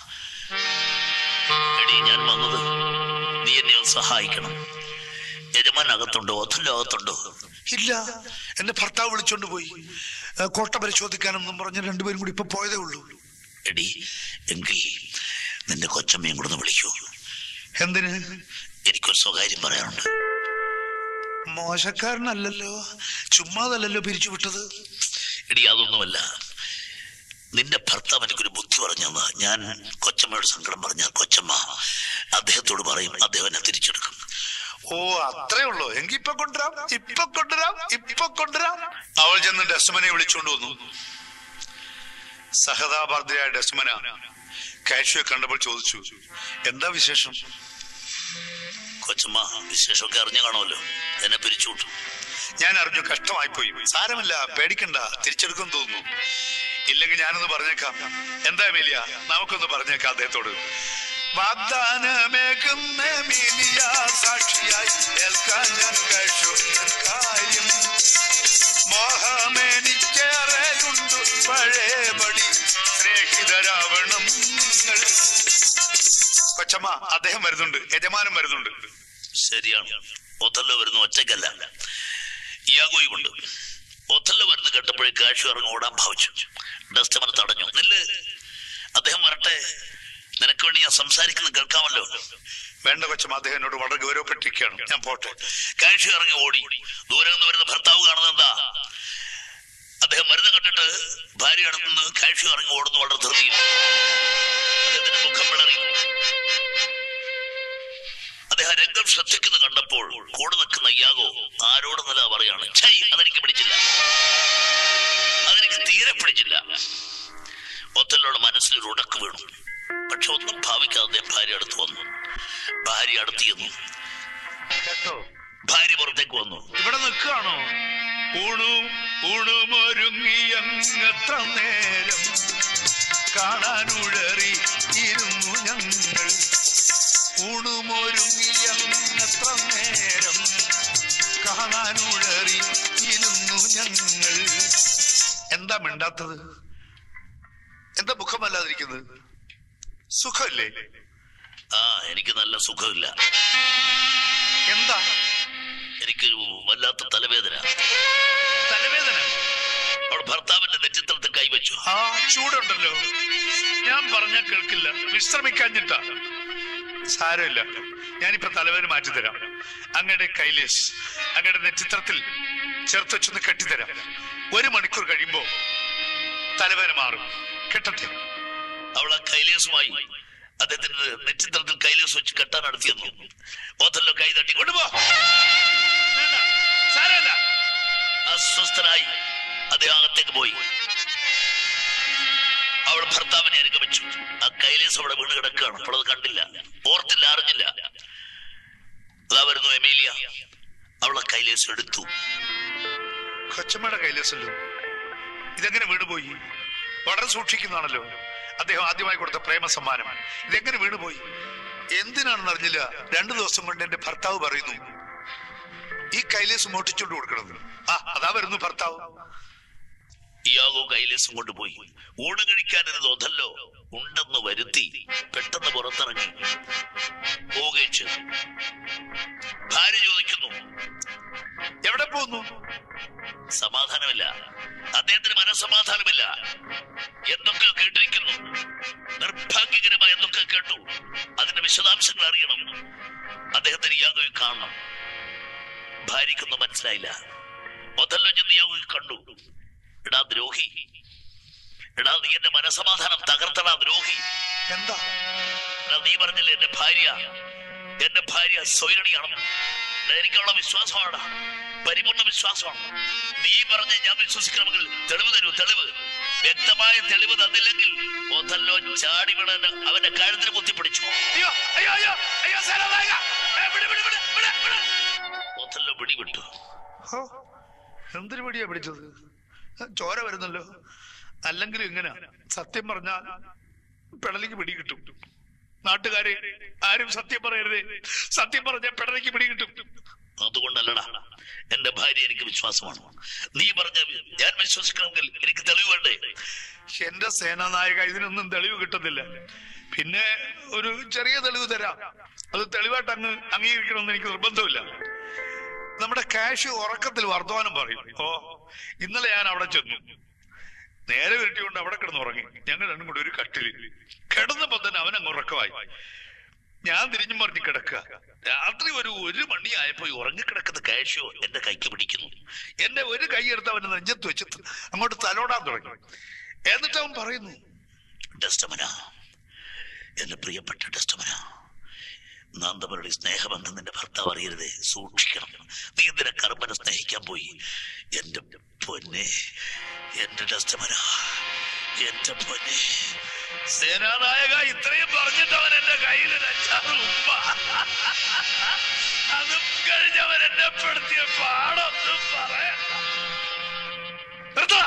എടി ഞാൻ വന്നത് നീ എന്നെ ഒന്ന് സഹായിക്കണം യജമാൻ അകത്തുണ്ടോ ഒത്തല്ലോ അകത്തുണ്ടോ ഇല്ല എന്റെ ഭർത്താവ് വിളിച്ചോണ്ട് പോയി ഏ, കോട്ട പരിശോധിക്കാനെന്നും പറഞ്ഞ് രണ്ടുപേരും കൂടി ഇപ്പൊ പോയതേ ഉള്ളൂ എടി എങ്കിൽ നിന്റെ കൊച്ചമ്മയും കൂടെ ഒന്ന് വിളിക്കൂ എന്തിന് എനിക്കൊരു സ്വകാര്യം പറയാനുണ്ട് മോശക്കാരനല്ലല്ലോ ചുമ്മാതല്ലല്ലോ പിരിച്ചു വിട്ടത് എടി അതൊന്നുമല്ല നിന്റെ ഭർത്താവ് എനിക്കൊരു ബുദ്ധി പറഞ്ഞെന്ന് ഞാൻ കൊച്ചമ്മയോട് സങ്കടം പറഞ്ഞ കൊച്ചമ്മ അദ്ദേഹത്തോട് പറയും അദ്ദേഹം എന്നെ തിരിച്ചെടുക്കും ഓ അത്രേ ഉള്ളൂ എങ്കി ഇപ്പൊ കൊണ്ടുവരാം ഇപ്പൊ കൊണ്ടുവരാം ഇപ്പൊ കൊണ്ടുവരാം അവൾ ചെന്ന് ഡസ്റ്റമനെ വിളിച്ചോണ്ട് വന്നു സഹതാപാർദ്രയായ ഡസ്റ്റമന കാഷ്യെ കണ്ടപ്പോൾ ചോദിച്ചു എന്താ വിശേഷം കൊച്ചമ്മ വിശേഷമൊക്കെ അറിഞ്ഞു കാണുമല്ലോ എന്നെ പിരിച്ചുവിട്ടു ഞാൻ അറിഞ്ഞു കഷ്ടമായി പോയി സാരമില്ല പേടിക്കണ്ട തിരിച്ചെടുക്കും തോന്നുന്നു ഇല്ലെങ്കിൽ ഞാനൊന്ന് പറഞ്ഞേക്കാം എന്താ എമീലിയ നമുക്കൊന്ന് പറഞ്ഞേക്കാം അദ്ദേഹത്തോട് വാഗ്ദാനമേകുന്ന എമീലിയ സാക്ഷിയായി ഏൽക്കാൻ ഞാൻ കഴിച്ചു കാര്യം മോഹമെനിക്കേറെയുണ്ട് പഴയപടി സ്നേഹിതരാവണം നിങ്ങൾ കൊച്ചമ്മ അദ്ദേഹം വരുന്നുണ്ട് യജമാനം വരുന്നുണ്ട് ശരിയാണ് ഒത്തല്ലോ വരുന്നു ഒറ്റയ്ക്കല്ല ഇയാഗോയും ഉണ്ട് ഒത്തല്ലോ വരുന്ന കേട്ടപ്പോഴേ കാശു ഇറങ്ങി ഓടാൻ ഭാവിച്ചു ഡസ്റ്റമൻ തടഞ്ഞു നില്ല് അദ്ദേഹം വരട്ടെ നിനക്ക് വേണ്ടി ഞാൻ സംസാരിക്കുന്നത് കേൾക്കാമല്ലോ വേണ്ട കൊച്ചമ്മ അദ്ദേഹം എന്നോട് വളരെ ഗൗരവപ്പെട്ടിരിക്കുകയാണ് ഞാൻ പോട്ടെ കാഴ്ച ഇറങ്ങി ഓടി ദൂരെ നിന്ന് വരുന്ന ഭർത്താവ് കാണുന്നത് എന്താ അദ്ദേഹം വരുന്ന കണ്ടിട്ട് ഭാര്യ അടുത്തുനിന്ന് കാഴ്ച ഇറങ്ങി ഓടുന്നു വളരെ ധൃതിയിൽ അദ്ദേഹത്തിന്റെ മുഖം വിളറി അദ്ദേഹം രംഗം ശ്രദ്ധിക്കുന്ന കണ്ടപ്പോൾ കൂടെ നിൽക്കുന്ന യാഗോ ആരോട് നില പറയാണ് ഛൈ അതെനിക്ക് പിടിച്ചില്ല അതെനിക്ക് തീരെ പിടിച്ചില്ല ഒത്തല്ലോട് മനസ്സിൽ ഒരു ഉടക്ക് വീണു പക്ഷെ ഒന്നും ഭാവിക്കാതെ അദ്ദേഹം ഭാര്യ അടുത്ത് വന്നു ഭാര്യ അടുത്ത് ചെന്നു കേട്ടോ ഭാര്യ പുറത്തേക്ക് വന്നു ഇവിടെ നിൽക്കുകയാണോ ഊണും ഊണുമൊരുങ്ങിയത്ര നേരം കാണാനുഴറി ഇരുന്നു ഞങ്ങൾ ഊണുമൊരുങ്ങിയത്ര നേരം കാണാനുഴറി ഇരുന്നു ഞങ്ങൾ എന്താ മിണ്ടാത്തത് എന്താ മുഖമല്ലാതിരിക്കുന്നത് സുഖമില്ലേ ആ എനിക്ക് നല്ല സുഖമില്ല എന്താ എനിക്കൊരു വല്ലാത്ത തലവേദന തലവേദന അവൾ ഭർത്താവിന്റെ നെറ്റിത്തളത്തിൽ കൈവച്ചു ആ ചൂടുണ്ടല്ലോ ഞാൻ പറഞ്ഞ കേൾക്കില്ല വിശ്രമിക്കാഞ്ഞിട്ടാ സാരമില്ല ഞാനിപ്പോ തലവേദന മാറ്റിത്തരാം അങ്ങയുടെ കൈലേസ് അങ്ങയുടെ നെറ്റിത്രത്തിൽ ചേർത്ത് വെച്ചൊന്ന് കെട്ടിത്തരാം ഒരു മണിക്കൂർ കഴിയുമ്പോ തലവേദന മാറും കെട്ടട്ടെ അവൾ ആ കൈലേസുമായി അദ്ദേഹത്തിന്റെ നെറ്റിത്തളത്തിൽ കൈലേസ് വെച്ച് കെട്ടാൻ അടുത്തിയെന്നു ഓത്തല്ലോ കൈ തട്ടി കൊണ്ടുപോ വേണ്ട, സാരമില്ല അസ്വസ്ഥനായി അദ്ദേഹം അകത്തേക്ക് പോയി അവൾ ഭർത്താവിനെ അനുഗമിച്ചു ആ കൈലേസ് അവിടെ വീണ് കിടക്കുകയാണ് അപ്പോൾ അത് കണ്ടില്ല ഓർത്തില്ല അറിഞ്ഞില്ല അതാ വരുന്നു എമീലിയ അവളെ കൈലേസ് എടുത്തു കൊച്ചമ്മയുടെ കൈലേസല്ലോ ഇതെങ്ങനെ വീണുപോയി വളരെ സൂക്ഷിക്കുന്നതാണല്ലോ അദ്ദേഹം ആദ്യമായി കൊടുത്ത പ്രേമ സമ്മാനം ഇതെങ്ങനെ വീണുപോയി എന്തിനാണെന്ന് അറിഞ്ഞില്ല രണ്ടു ദിവസം കൊണ്ട് എന്റെ ഭർത്താവ് പറയുന്നു ഈ കൈലേസ് മോട്ടിച്ചോണ്ട് കൊടുക്കണം ആ അതാ വരുന്നു ഭർത്താവ് യാഗോ കൈലേസും കൊണ്ടുപോയി ഊണ് കഴിക്കാനിരുന്ന് ഒതല്ലോ ഉണ്ടെന്ന് വരുത്തി പെട്ടെന്ന് പുറത്തിറങ്ങി പോവുകയും ചെയ്തു ഭാര്യ ചോദിക്കുന്നു എവിടെ പോകുന്നു സമാധാനമില്ല അദ്ദേഹത്തിന് മനസ്സമാധാനമില്ല എന്തൊക്കെ കേട്ടിരിക്കുന്നു നിർഭാഗ്യകരമായ എന്തൊക്കെ കേട്ടു അതിന്റെ വിശദാംശങ്ങൾ അറിയണം അദ്ദേഹത്തിന് യാഗോയെ കാണണം ഭാര്യയ്ക്കൊന്നും മനസ്സിലായില്ല ഒതല്ലോ ചെന്ന് യാഗോയെ കണ്ടു എടാ ദ്രോഹി എടാ നീ എന്റെ മനസമാധാനം തകർത്തടാ ദ്രോഹി എന്താ എടാ നീ പറഞ്ഞില്ലേ എന്റെ ഭാര്യ എന്റെ ഭാര്യ സ്വൈരണിയാണെന്ന് എടാ, എനിക്ക് അവളെ വിശ്വാസമാണ് പരിപൂർണ വിശ്വാസമാണ് നീ പറഞ്ഞ ഞാൻ വിശ്വസിക്കണമെങ്കിൽ തെളിവ് തരൂ തെളിവ് വ്യക്തമായ തെളിവ് തന്നില്ലെങ്കിൽ ഒതല്ലോ ചാടി വീണ അവന്റെ കഴുത്തിന് കുത്തിപ്പിടിച്ചു അയ്യോ അയ്യോ അയ്യോ അയ്യോ സേനാനായക ഏ, വിട്, വിട്, വിട്, വിട്, വിട്. ഒതല്ലോ പിടിവിട്ടു ഹോ, എന്തൊരു പിടിയാ പിടിച്ചത് ചോര വരുന്നല്ലോ അല്ലെങ്കിലും ഇങ്ങനെ സത്യം പറഞ്ഞാൽ പെടലിക്ക് പിടി കിട്ടും നാട്ടുകാരെ ആരും സത്യം പറയരുതേ സത്യം പറഞ്ഞ പെടലിക്ക് പിടി കിട്ടും അതുകൊണ്ടല്ലടാ എന്റെ ഭാര്യ എനിക്ക് വിശ്വാസമാണ് നീ പറഞ്ഞ ഞാൻ വിശ്വസിക്കണമെങ്കിൽ എനിക്ക് തെളിവ് വേണ്ടേ എന്റെ സേനാനായക ഇതിനൊന്നും തെളിവ് കിട്ടുന്നില്ല പിന്നെ ഒരു ചെറിയ തെളിവ് തരാം അത് തെളിവായിട്ട് അങ്ങ് അംഗീകരിക്കണമെന്ന് എനിക്ക് നിർബന്ധമില്ല നമ്മുടെ കാശ് ഉറക്കത്തിൽ വർത്തമാനം പറയും ഓ ഇന്നലെ ഞാൻ അവിടെ ചെന്നു നേരെ വിരട്ടിക്കൊണ്ട് അവിടെ കിടന്ന് ഉറങ്ങി ഞങ്ങൾ രണ്ടും കൂടി ഒരു കട്ടില് കിടന്നപ്പോ തന്നെ അവൻ അങ്ങ് ഉറക്കമായി ഞാൻ തിരിഞ്ഞു മറിഞ്ഞ് കിടക്കുക രാത്രി ഒരു ഒരു മണിയായപ്പോ ഈ ഉറങ്ങിക്കിടക്കുന്ന കാഷ്യോ എന്റെ കൈക്ക് പിടിക്കുന്നു എന്റെ ഒരു കൈ എടുത്ത് അവന്റെ നെഞ്ചത്ത് വെച്ച് അങ്ങോട്ട് തലോടാൻ തുടങ്ങി എന്നിട്ട് അവൻ പറയുന്നു ഡസ്റ്റമന എന്റെ പ്രിയപ്പെട്ട ഡസ്റ്റമന നാം തമ്മിലുള്ള ഈ സ്നേഹബന്ധം നിന്റെ ഭർത്താവ് അറിയരുതേ സൂക്ഷിക്കണം നീ എന്തിനെ കർമ്മനെ സ്നേഹിക്കാൻ പോയി എന്റെ പൊന്നെ എന്റെ ഡസ്റ്റമന എന്റെ പൊന്നെ സേനാനായക ഇത്രയും പറഞ്ഞിട്ട് അവൻ എന്റെ കയ്യിൽ രക്ഷാറ് ഉമ്മ അതും കഴിഞ്ഞവൻ എന്നെ പെടുത്തിയ പാടൊന്നും പറയണ്ട നിർത്തടാ.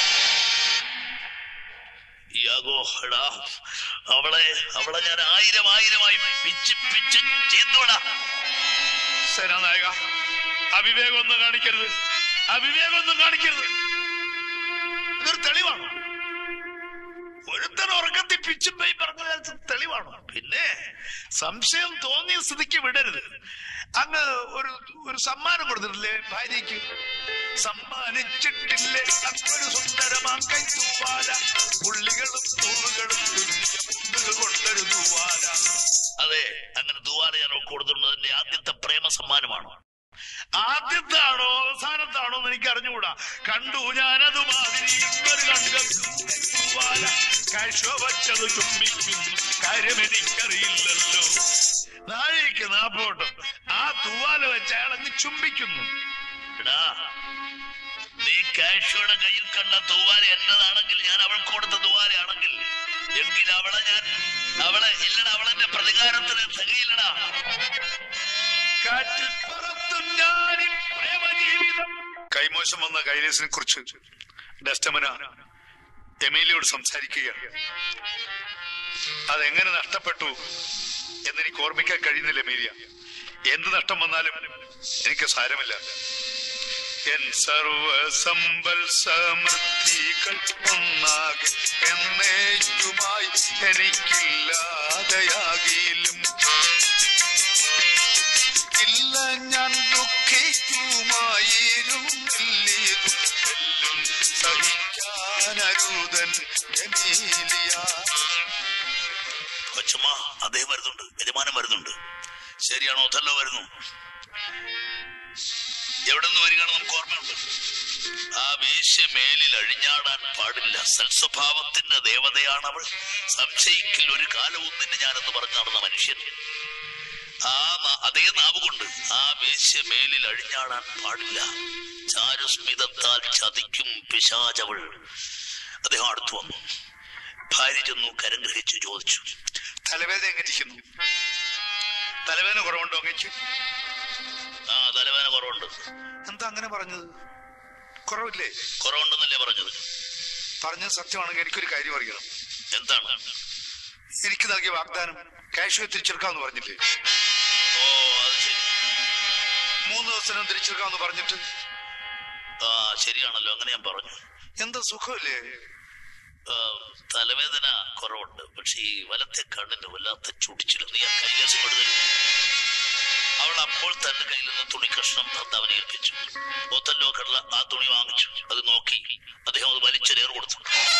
യാഗോ എടാ അവളെ അവളെ ഞാൻ ആയിരം ആയിരമായി പിച്ച് പിച്ച് ചെയ്തോടാ സേനാനായക അവിവേകമൊന്നും കാണിക്കരുത് അവിവേകമൊന്നും കാണിക്കരുത് ഇതൊരു തെളിവാണ് ഒരുത്തൻ ഉറക്കത്തിൽ പിച്ചും പൈ പറഞ്ഞ തെളിവാണോ പിന്നെ സംശയം തോന്നിയ സ്ഥിതിക്ക് വിടരുത് അങ്ങ് ഒരു ഒരു സമ്മാനം കൊടുത്തിട്ടില്ലേ ഭാര്യയ്ക്ക് സമ്മാനിച്ചിട്ടില്ലേ അങ്ങൊരു സുന്ദരമാം കൈത്തൂവാല പുള്ളികളും തൂവുകളും തുല്യ മുണ്ടുകൾ കൊണ്ടൊരു തൂവാല അതെ അങ്ങനെ തൂവാല ഞാൻ കൊടുത്തിട്ടുണ്ട് എന്റെ ആദ്യത്തെ പ്രേമ സമ്മാനമാണ് ആദ്യത്താണോ അവസാനത്താണോ എന്ന് എനിക്ക് അറിഞ്ഞുകൂടാ കണ്ടു ഞാനത് മാതിരി ഇന്നൊരു കണ്ടുവാല കാഴ്ചവച്ചത് ചുംബിക്കുന്നു കാര്യം എനിക്കറിയില്ലല്ലോ നാഴിക്ക് നാപ്പോട്ടും ആ തൂവാല വെച്ച് അയാളങ്ങ് ചുംബിക്കുന്നു എടാ നീ കാഴ്ചയുടെ കയ്യിൽ കണ്ട തൂവാല എന്റേതാണെങ്കിൽ ഞാൻ അവൾക്ക് കൊടുത്ത തൂവാലയാണെങ്കിൽ എങ്കിൽ അവളെ ഞാൻ അവളെ ഇല്ലടാ അവളെന്റെ പ്രതികാരത്തിന് തികയില്ലടാ കാറ്റിൽ പറത്തും ഞാനിൻ പ്രേമജീവിതം കൈമോശം വന്ന കൈലേസിനെ കുറിച്ച് ഡസ്റ്റമന എമീലിയോട് സംസാരിക്കുകയാണ് അതെങ്ങനെ നഷ്ടപ്പെട്ടു എന്നെനിക്ക് ഓർമ്മിക്കാൻ കഴിയുന്നില്ല എമീലിയ എന്ത് നഷ്ടം വന്നാലും എനിക്ക് സാരമില്ല എൻ സർവസമ്പൽ സമൃദ്ധികൾ ഒന്നാകെ എന്നേക്കുമായി എനിക്കില്ലാതെയാകിലും ഇല്ല ഞാൻ ദുഃഖിക്കുമായിരുന്നില്ലേതും എല്ലും സഹിക്കാനരുതൻ എമീലിയ കൊച്ചമ്മ അദ്ദേഹം വരുന്നുണ്ട് യജമാനൻ വരുന്നുണ്ട് ശരിയാണോ ഒഥല്ലോ വരുന്നു എവിടെ നിന്ന് വരികയാണ് നമുക്ക് ഓർമ്മയുണ്ട് ആ വേശ്യ മേലിൽ അഴിഞ്ഞാടാൻ പാടില്ല സൽസ്വഭാവത്തിന്റെ ദേവതയാണ് അവൾ സംശയിക്കിൽ ഒരു കാലവും നിന്നെ ഞാനെന്ന് പറഞ്ഞു നടന്ന മനുഷ്യൻ ആ ന- അതേ നാവ് കൊണ്ട് ആ വേശ്യ മേലിൽ അഴിഞ്ഞാടാൻ പാടില്ല ചാരുസ്മിതത്താൽ ചതിക്കും പിശാചവൾ അദ്ദേഹം അടുത്തു വന്നു ഭാര്യ ചെന്നു കരം ഗ്രഹിച്ചു ചോദിച്ചു തലവേദന എങ്ങനെ ഇരിക്കുന്നു തലവേദന കുറവുണ്ടോ അങ്ങേക്ക് ആ തലവേദന കുറവുണ്ട് എന്താ അങ്ങനെ പറഞ്ഞത് കുറവില്ലേ കുറവുണ്ടെന്നല്ലേ പറഞ്ഞത് പറഞ്ഞത് സത്യമാണെങ്കിൽ എനിക്കൊരു കാര്യം അറിയണം എന്താണ് എനിക്ക് നൽകിയ വാഗ്ദാനം കാഷ്യോ തിരിച്ചെടുക്കാമെന്ന് പറഞ്ഞില്ലേ ഓ അത് ശരി മൂന്ന് ദിവസം തിരിച്ചെടുക്കാമെന്ന് പറഞ്ഞിട്ട് ആ ശരിയാണല്ലോ അങ്ങനെ ഞാൻ പറഞ്ഞു എന്താ സുഖമില്ലേ ആ, തലവേദന കുറവുണ്ട് പക്ഷെ ഈ വലത്തെ കണ്ണിന് വല്ലാത്ത ചുടിച്ചിലും നീ ആ കൈലാസം കൊടുത്തരും അവൾ അപ്പോൾ തന്റെ കയ്യിൽ നിന്ന് തുണി കഷ്ണം ഭർത്താവിനെ ഏൽപ്പിച്ചു ഒത്തല്ലോ കടല ആ തുണി വാങ്ങിച്ചു അത് നോക്കി അദ്ദേഹം അത് വലിച്ചെറിയർ കൊടുത്തു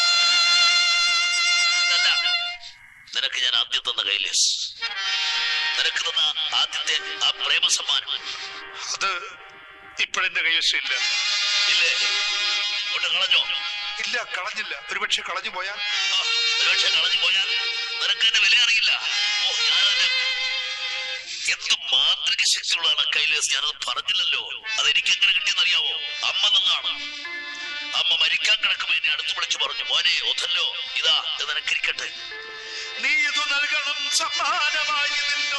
ഇതല്ല നിനക്ക് ഞാൻ ആദ്യം തന്ന കൈലേസ് നിനക്ക് തന്ന ആദ്യത്തെ ആ പ്രേമ സമ്മാനം അത് ഇപ്പോഴെന്റെ കൈവശമില്ല ഇല്ലേ കൊണ്ട് കളഞ്ഞോ ഇല്ല കളഞ്ഞില്ല ഒരുപക്ഷെ കളഞ്ഞു പോയാൽ ആ, ഒരുപക്ഷെ കളഞ്ഞു പോയാൽ നിനക്ക് എന്നെ വില അറിയില്ല ഓ ഞാനതിന്റെ എന്ത് മാന്ത്രിക ശക്തിയുള്ളതാണ് കൈലേസ് ഞാനത് പറഞ്ഞില്ലല്ലോ അത് എനിക്ക് എങ്ങനെ കിട്ടിയെന്നറിയാവോ അമ്മ നിന്നാണ് അമ്മ മരിക്കാൻ കിടക്കുമ്പോ എന്നെ അടുത്ത് വിളിച്ചു പറഞ്ഞു മോനെ ഒഥല്ലോ ഇതാ ഇത് നിനക്കിരിക്കട്ടെ നീ ഇത് നൽകണം സമ്മാനമായി നിന്നോ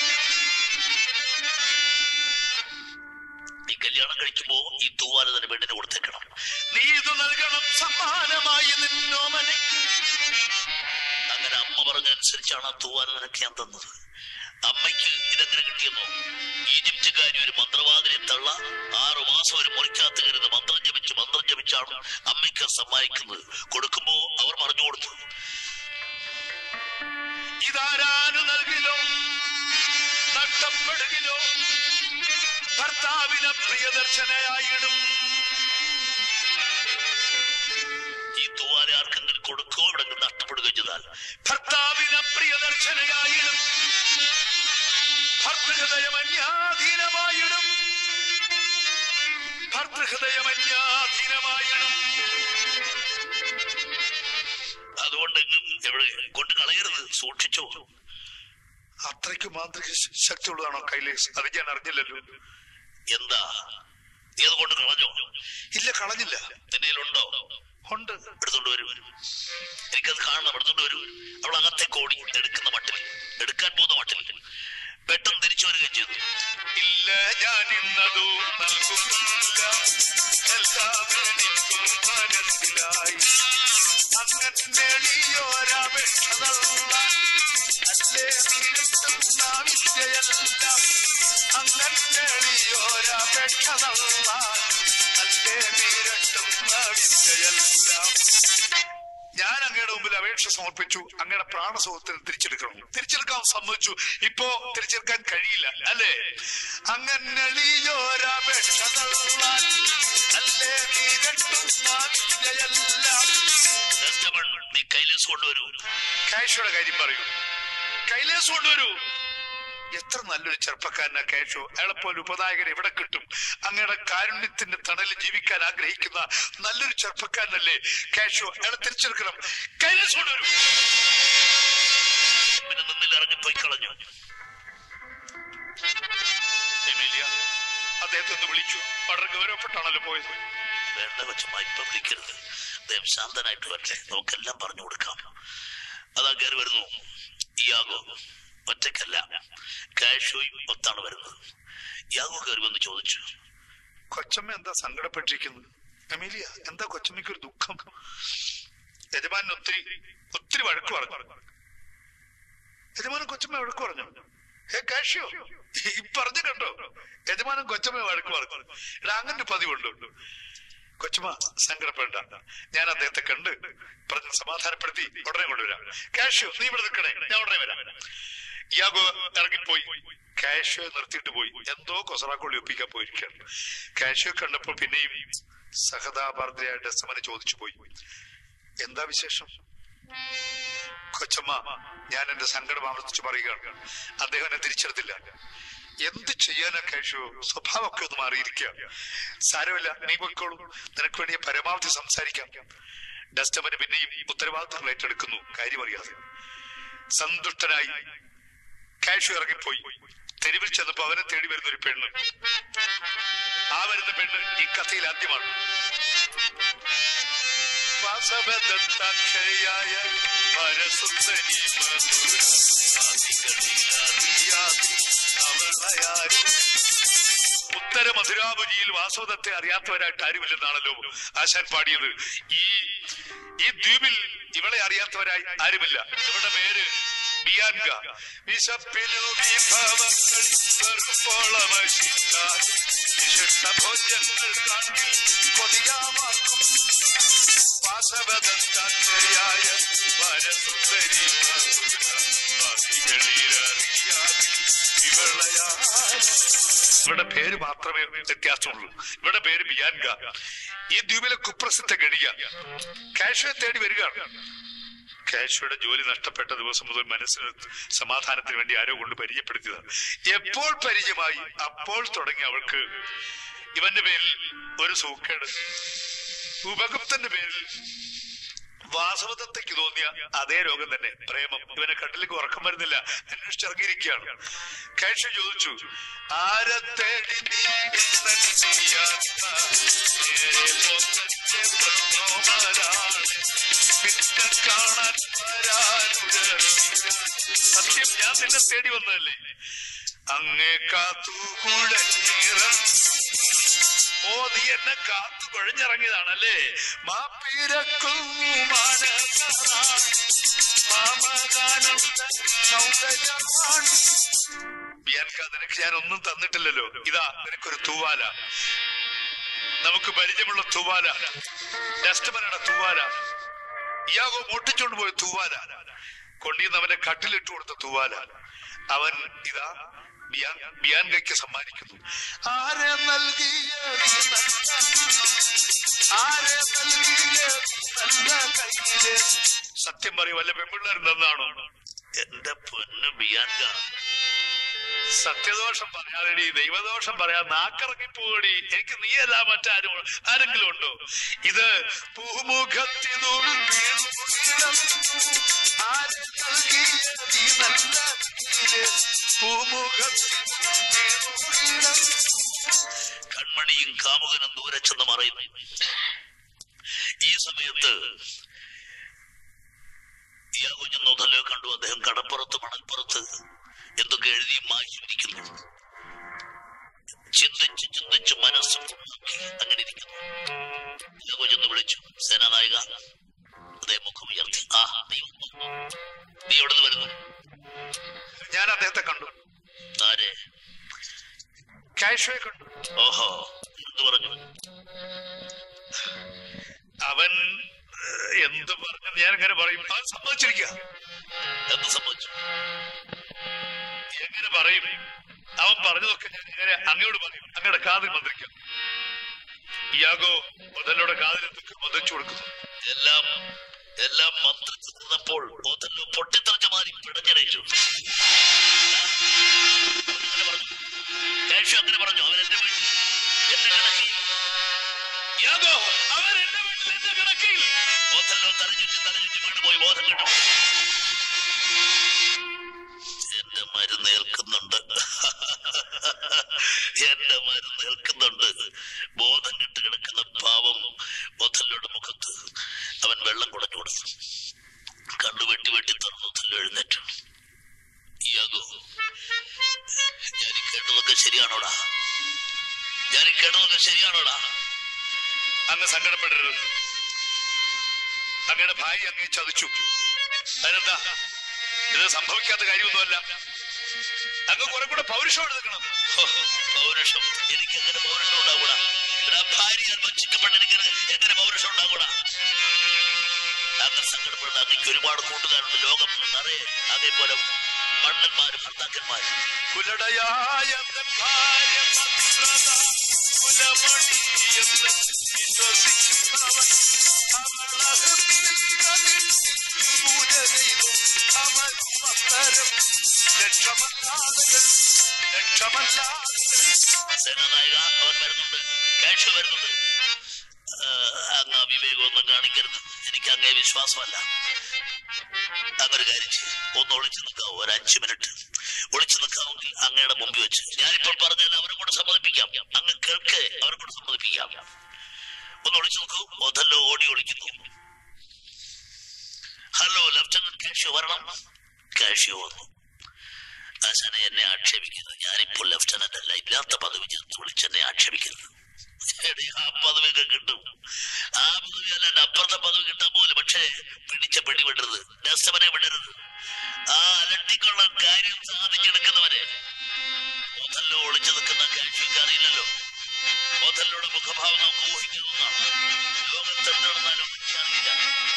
ഈ കല്യാണം കഴിക്കുമ്പോ ഈ തൂവാല തന്നെ പെണ്ണിന് കൊടുത്തേക്കണം നീ ഇത് നൽകണം സമ്മാനമായി നിന്നോ അങ്ങനെ അമ്മ പറഞ്ഞനുസരിച്ചാണ് ആ തൂവാല നിനക്ക് ഞാൻ തന്നത് അമ്മയ്ക്ക് ഇതെങ്ങനെ കിട്ടിയെന്നോ ഈജിപ്തുകാരി ഒരു മന്ത്രവാദിനെ തള്ള ആറു മാസം ഒരു മുറിക്കകത്ത് കരുത് മന്ത്രം ജപിച്ച് മന്ത്രം ജപിച്ചാണ് അമ്മയ്ക്ക് അത് സമ്മാനിക്കുന്നത് കൊടുക്കുമ്പോ അവർ പറഞ്ഞു കൊടുത്തു ഇതാരാനു നൽകിലോ നഷ്ടപ്പെടുകിലോ ഭർത്താവിനെ പ്രിയദർശനയായിടും ഈ തൂവാല ആർക്കെങ്കിലും കൊടുക്കോ ഇവിടെ നിന്ന് നഷ്ടപ്പെടുകയും ചെയ്താൽ ഭർത്താവിനെ പ്രിയദർശനയായിടും ഭർത്തൃഹൃദയമന്യാധീനമായിടും ഭർത്തൃഹൃദയമന്യാധീനമായിടും അതുകൊണ്ട് എങ്ങും എവിടെ കൊണ്ട് കളയരുത് സൂക്ഷിച്ചോ അത്രയ്ക്ക് മാന്ത്രിക ശ- ശക്തിയുള്ളതാണോ കൈലേസ് അത് ഞാൻ അറിഞ്ഞില്ലല്ലോ എന്താ നീ അത് കൊണ്ട് കളഞ്ഞോ ഇല്ല കളഞ്ഞില്ല നിന്റെ ഉണ്ടോ ഉണ്ട് എടുത്തോണ്ട് വരൂ എനിക്കത് കാണണം എടുത്തോണ്ട് വരൂ അവൾ അകത്തേക്ക് ഓടി എടുക്കുന്ന മട്ടിൽ എടുക്കാൻ പോകുന്ന മട്ടിൽ പെട്ടെന്ന് തിരിച്ചു വരികയും ചെയ്തു ഇല്ല ഞാൻ ഇന്നതു നൽകുന്നില്ല എല്ലാം എനിക്കും മനസ്സിലായി അങ്ങനെളിയോരപേക്ഷതള്ള അല്ലേ നീട്ടുന്ന വിദ്യയല്ല അങ്ങനെളിയോരപേക്ഷതള്ള അല്ലേ നീരട്ടുന്ന വിദ്യയല്ല ഞാൻ അങ്ങയുടെ മുമ്പിൽ അപേക്ഷ അപേക്ഷ സമർപ്പിച്ചു അങ്ങനെ പ്രാണസുഖത്തിന് തിരിച്ചെടുക്കണം തിരിച്ചെടുക്കാൻ സമ്മതിച്ചു ഇപ്പോ തിരിച്ചെടുക്കാൻ കഴിയില്ല അല്ലേ അങ്ങനളിയോരപേക്ഷ തള്ളാൻ അല്ലേ നീ രണ്ടും മാറ്റുകയെല്ലാം ഡസ്റ്റമൺ നീ കൈലേസ് കൊണ്ടുവരൂ കാഷോയുടെ കാര്യം പറയൂ കൈലേസ് കൊണ്ടുവരൂ എത്ര നല്ലൊരു ചെറുപ്പക്കാരനാ കാഷോ അയാളെപ്പോലെ ഉപനായകൻ എവിടെ കിട്ടും അങ്ങയുടെ കാരുണ്യത്തിന്റെ തണലിൽ ജീവിക്കാൻ ആഗ്രഹിക്കുന്ന നല്ലൊരു ചെറുപ്പക്കാരനല്ലേ കാഷോ അയാളെ തിരിച്ചെടുക്കണം കൈലേസ് കൊണ്ടുവരൂ പിന്നെ നിന്നിൽ ഇറങ്ങിപ്പോയി കളഞ്ഞു എമീലിയ അദ്ദേഹത്തെ ഒന്ന് വിളിച്ചു വളരെ ഗൗരവപ്പെട്ടാണല്ലോ പോയത് വേണ്ട കൊച്ചുമായി ഇപ്പൊ വിളിക്കരുത് അദ്ദേഹം ശാന്തനായിട്ട് വരട്ടെ നമുക്കെല്ലാം പറഞ്ഞു കൊടുക്കാം അതാ കയറി വരുന്നു യാഗോ ഒറ്റക്കല്ല കാഷോയും ഒത്താണ് വരുന്നത് യാഗോ കയറി വന്ന് ചോദിച്ചു കൊച്ചമ്മ എന്താ സങ്കടപ്പെട്ടിരിക്കുന്നത് എമീലിയ എന്താ കൊച്ചമ്മയ്ക്ക് ഒരു ദുഃഖം യജമാനൻ ഒത്തിരി ഒത്തിരി വഴക്ക് പറഞ്ഞു യജമാനൻ കൊച്ചമ്മ വഴക്ക് പറഞ്ഞു ഹേ കാഷ്യോ ഈ പറഞ്ഞു കണ്ടോ യജമാനൻ കൊച്ചമ്മ വഴക്ക് പറഞ്ഞു എടാ അങ്ങനെ ഒരു പതിവുണ്ട് കൊച്ചമ്മ സങ്കടപ്പെടണ്ട ഞാൻ അദ്ദേഹത്തെ കണ്ട് പറഞ്ഞ് സമാധാനപ്പെടുത്തി ഉടനെ കൊണ്ടുവരാം കാഷ്യോ നീ ഇവിടെ നിൽക്കണേ ഞാൻ ഉടനെ വരാം യാഗോ ഇറങ്ങിപ്പോയി കാഷ്യോ നിർത്തിയിട്ട് പോയി എന്തോ കൊസറാക്കൊള്ളി ഒപ്പിക്കാൻ പോയിരിക്കുകയാണ് കാഷ്യോ കണ്ടപ്പോൾ പിന്നെയും സഹതാപാർദ്രയായിട്ട് സമന ചോദിച്ചു പോയി എന്താ വിശേഷം കൊച്ചമ്മ ഞാൻ എന്റെ സങ്കടം ആവർത്തിച്ചു പറയുകയാണ് അദ്ദേഹം എന്നെ തിരിച്ചെടുത്തില്ല എന്ത് ചെയ്യാനാ കാഷു സ്വഭാവമൊക്കെ ഒന്ന് മാറിയിരിക്കുക സാരമില്ല നീ പൊയ്ക്കോളൂ നിനക്ക് വേണ്ടി ഞാൻ പരമാവധി സംസാരിക്കാം ഡസ്റ്റമന് പിന്നെയും ഉത്തരവാദിത്തങ്ങൾ ഏറ്റെടുക്കുന്നു കാര്യമറിയാതെ സന്തുഷ്ടനായി കാഷു ഇറങ്ങിപ്പോയി തെരുവിൽ ചെന്നപ്പോ അവനെ തേടി വരുന്ന ഒരു പെണ്ണ് ആ വരുന്ന പെണ്ണ് ഈ കഥയിൽ ആദ്യമാണ് വാസവദത്താഖ്യയായ പരസുന്ദരി മധുര ആദികളിലറിയാതെ അവളയാരും ഉത്തര മധുരാപുരിയിൽ വാസവദത്തെ അറിയാത്തവരായിട്ട് ആരുമില്ലെന്നാണല്ലോ ആശാൻ പാടിയത് ഈ ഈ ദ്വീപിൽ ഇവളെ അറിയാത്തവരായി ആരുമില്ല ഇവളുടെ പേര് ബിയാൻക വിശപ്പിനു വിഭവങ്ങൾ വെറുപ്പോളമശിക്കാൻ വിശിഷ്ട ഭോജ്യങ്ങൾ കാണിൽ കൊതിയാമാക്കും വാസവദത്തായ വരസുന്ദരി ഇവിടെ പേര് മാത്രമേ വ്യത്യാസമുള്ളൂ ഇവിടെ പേര് ബിയാൻക ഈ ദ്വീപിലെ കുപ്രസിദ്ധ ഗണിക കാഷ്വയെ തേടി വരികയാണ് കാഷ്വയുടെ ജോലി നഷ്ടപ്പെട്ട ദിവസം മുതൽ മനസ്സിന് സമാധാനത്തിന് വേണ്ടി ആരോ കൊണ്ട് പരിചയപ്പെടുത്തിയതാണ് എപ്പോൾ പരിചയമായി അപ്പോൾ തുടങ്ങി അവൾക്ക് ഇവന്റെ പേരിൽ ഒരു സൂക്കേട് ഉപഗുപ്തന്റെ പേരിൽ വാസവദത്തയ്ക്ക് തോന്നിയ അതേ രോഗം തന്നെ പ്രേമം ഇവനെ കട്ടിലേക്ക് ഉറക്കം വരുന്നില്ല അന്വേഷിച്ചിറങ്ങിയിരിക്കുകയാണ് കേശ ചോദിച്ചു ആരെ തേടി നീ ഇന്നെത്തിയാത്ത നേരെ പോക്കത്തെ പൊന്നോമലാണ്. നിന്നെ കാണാൻ വരാനുരമില്ല. സത്യം ഞാൻ നിന്നെ തേടി വന്നതല്ലേ അങ്ങേ കാത്തു കുഴഞ്ഞിറ ഓ നീ എന്നെ കാത്തു കുഴഞ്ഞിറങ്ങിയതാണല്ലേ മാപ്പിരക്കും ബിയാൻക നിനക്ക് ഞാൻ ഒന്നും തന്നിട്ടില്ലല്ലോ ഇതാ നിനക്കൊരു തൂവാല നമുക്ക് പരിചയമുള്ള തൂവാല ഡസ്റ്റ്മനയുടെ തൂവാല ഇയാകോ മോട്ടിച്ചോണ്ട് പോയ തൂവാല കൊണ്ടിന്ന് അവന്റെ കട്ടിലിട്ട് കൊടുത്ത തൂവാല അവൻ ഇതാ ബിയാൻ ബിയാൻകയ്ക്ക് സമ്മാനിക്കുന്നു ആരെ നൽകിയ ഈ നല്ല- ആരെ നൽകിയ ഈ നല്ല കയ്യില് സത്യം പറയും വല്ല പെൺപിള്ളേർ തന്നാണോ എന്റെ പൊന്ന് ബിയാൻക സത്യദോഷം പറയാതെടി ദൈവദോഷം പറയാ നാക്കിറങ്ങി പോകടി എനിക്ക് നീയല്ല മറ്റാരും ആരെങ്കിലും ഉണ്ടോ ഇത് പൂമുഖത്തിനുൾ വീണു ആരെ നൽകിയ ഈ നല്ല കയ്യില് പൂമുഖത്തിനുൾ വീണു കൺമണിയും കാമുകനും ദൂരെ ചെന്ന് മറയുന്നു ഈ സമയത്ത് യാകുഞ്ഞൊന്നല്ലോ കണ്ടു അദ്ദേഹം കടപ്പുറത്ത് മണൽപ്പുറത്ത് എന്തൊക്കെ എഴുതി മാറ്റിയിരിക്കുന്നു ചിന്തിച്ച് ചിന്തിച്ച് മനസ്സ് പുണ്ണാക്കി അങ്ങനെ ഇരിക്കുന്നു യാകുഞ്ഞൊന്ന് വിളിച്ചു സേനാനായക അദ്ദേഹം മുഖം ഉയർത്തി ആ നീ വന്നു. നീ എവിടെ നിന്ന് വരുന്നു ഞാൻ അദ്ദേഹത്തെ കണ്ടു ആരെ കാഷ്വയെ കണ്ടു ഓഹോ എന്ത് പറഞ്ഞു അവൻ ഏഹ്, എന്ത് പറഞ്ഞെന്ന് ഞാൻ എങ്ങനെ പറയും അത് സമ്മതിച്ചിരിക്കുക എന്ത് സംഭവിച്ചു എങ്ങനെ പറയും അവൻ പറഞ്ഞതൊക്കെ ഞാൻ എങ്ങനെ അങ്ങയോട് പറയും അങ്ങയുടെ കാതിൽ മന്ത്രിക്കാം യാഗോ മുതലോടെ കാതിൽ എന്തൊക്കെ മന്ത്രിച്ചു കൊടുക്കുന്നു എല്ലാം എല്ലാം മന്ത്രിച്ചു നിന്നപ്പോൾ ഓതല്ലോ പൊട്ടിത്തെറിച്ച മാറി പിടഞ്ഞരയിച്ചു കേശു അങ്ങനെ പറഞ്ഞു അവൻ എന്റെ വീട്ടിൽ എന്റെ കിടക്കി യാഗോ അവൻ എന്റെ വീട്ടിൽ എന്റെ കിടക്കയിൽ ഓതല്ലോ തലചുറ്റി തലചുറ്റി വീണ് പോയി ബോധം കിട്ടും എന്റെ മരുന്ന് ഏൽക്കുന്നുണ്ട് എന്റെ മരുന്ന് ഏൽക്കുന്നുണ്ട് ബോധം കെട്ട് കിടക്കുന്ന പാവം ഒഥല്ലോയുടെ മുഖത്ത് അവൻ വെള്ളം കുടഞ്ഞു കൊടുത്തു കണ്ണു വെട്ടി വെട്ടി തുറന്നു ഒഥല്ലോ എഴുന്നേറ്റു യാഗോ ഞാൻ ഈ കേട്ടതൊക്കെ ശരിയാണോടാ ഞാൻ ഈ കേട്ടതൊക്കെ ശരിയാണോടാ അങ്ങ് സങ്കടപ്പെടരുത് അങ്ങയുടെ ഭാര്യ അങ്ങ് ചതിച്ചു അതിനെന്താ ഇത് സംഭവിക്കാത്ത കാര്യമൊന്നുമല്ല അങ്ങ് കുറെ കൂടെ പൗരുഷം എടുക്കണം ഹോ, പൗരുഷം എനിക്ക് എങ്ങനെ പൗരുഷം ഉണ്ടാകൂടാ എടാ ഭാര്യ വഞ്ചിക്കപ്പെട്ടിരിക്കുന്ന എങ്ങനെ പൗരുഷം ഉണ്ടാകൂടാ അങ്ങനെ സങ്കടപ്പെടുന്ന അങ്ങക്ക് ഒരുപാട് കൂട്ടുകാരുണ്ട് ലോകം നിറയെ അതേപോലെ മണ്ണന്മാരും ഭർത്താക്കന്മാരും കുലടയായ തൻ ഭാര്യ ഭദ്രത, കുലമണി എന്ന് വിശ്വസിക്കുന്നവൻ അവളകത്തിരുന്നതിൽ പൂജ ചെയ്തു അവൻ മസ്തരം ലക്ഷമല്ലാതെ ലക്ഷമല്ലാതെ സേനാനായക അവൻ വരുന്നുണ്ട് കാഴ്ച വരുന്നുണ്ട് ആ, അങ്ങ് അവിവേകമൊന്നും കാണിക്കരുത് എനിക്ക് അങ്ങേ വിശ്വാസമല്ല അങ്ങൊരു കാര്യം ചെയ്യ്. ഒന്ന് ഒളിച്ചു നിൽക്കാവോ ഒരു അഞ്ചു മിനിറ്റ് ഒളിച്ചു നിൽക്കാമെങ്കിൽ അങ്ങയുടെ മുമ്പിൽ വെച്ച് ഞാനിപ്പോൾ പറഞ്ഞാൽ അവരെ കൂടെ സമ്മതിപ്പിക്കാം അങ്ങ് കേൾക്ക് അവരെ കൂടെ സമ്മതിപ്പിക്കാം ഒന്ന് ഒളിച്ചു നോക്കൂ ഒതല്ലോ ഓടി ഒളിക്കുന്നു ഹലോ ലഫ്റ്റനന്റ് കാഷ്യോ വരണം കാഷ്യോ വന്നു ആശാനെ എന്നെ ആക്ഷേപിക്കരുത് ഞാനിപ്പോൾ ലഫ്റ്റനന്റ് അല്ല ഇല്ലാത്ത പദവി ചേർത്ത് വിളിച്ച് എന്നെ ആക്ഷേപിക്കരുത് എടീ, ആ പദവിയൊക്കെ കിട്ടും ആ പദവി അല്ല എന്റെ അപ്പുറത്തെ പദവി കിട്ടാൻ പോലും പക്ഷേ പിടിച്ച പിടി വിടരുത് രസവനെ വിടരുത് ആ അലട്ടിക്കുള്ള കാര്യം സാധിച്ചെടുക്കുന്നവരെ ഓതല്ലോ ഒളിച്ചു നിൽക്കുന്ന കാഴ്ചയ്ക്ക് അറിയില്ലല്ലോ ഓതല്ലോടെ മുഖഭാവം നമുക്ക് ഊഹിക്കുന്നതാണ് ലോകത്തെന്ത് നടന്നാലും അറിയില്ല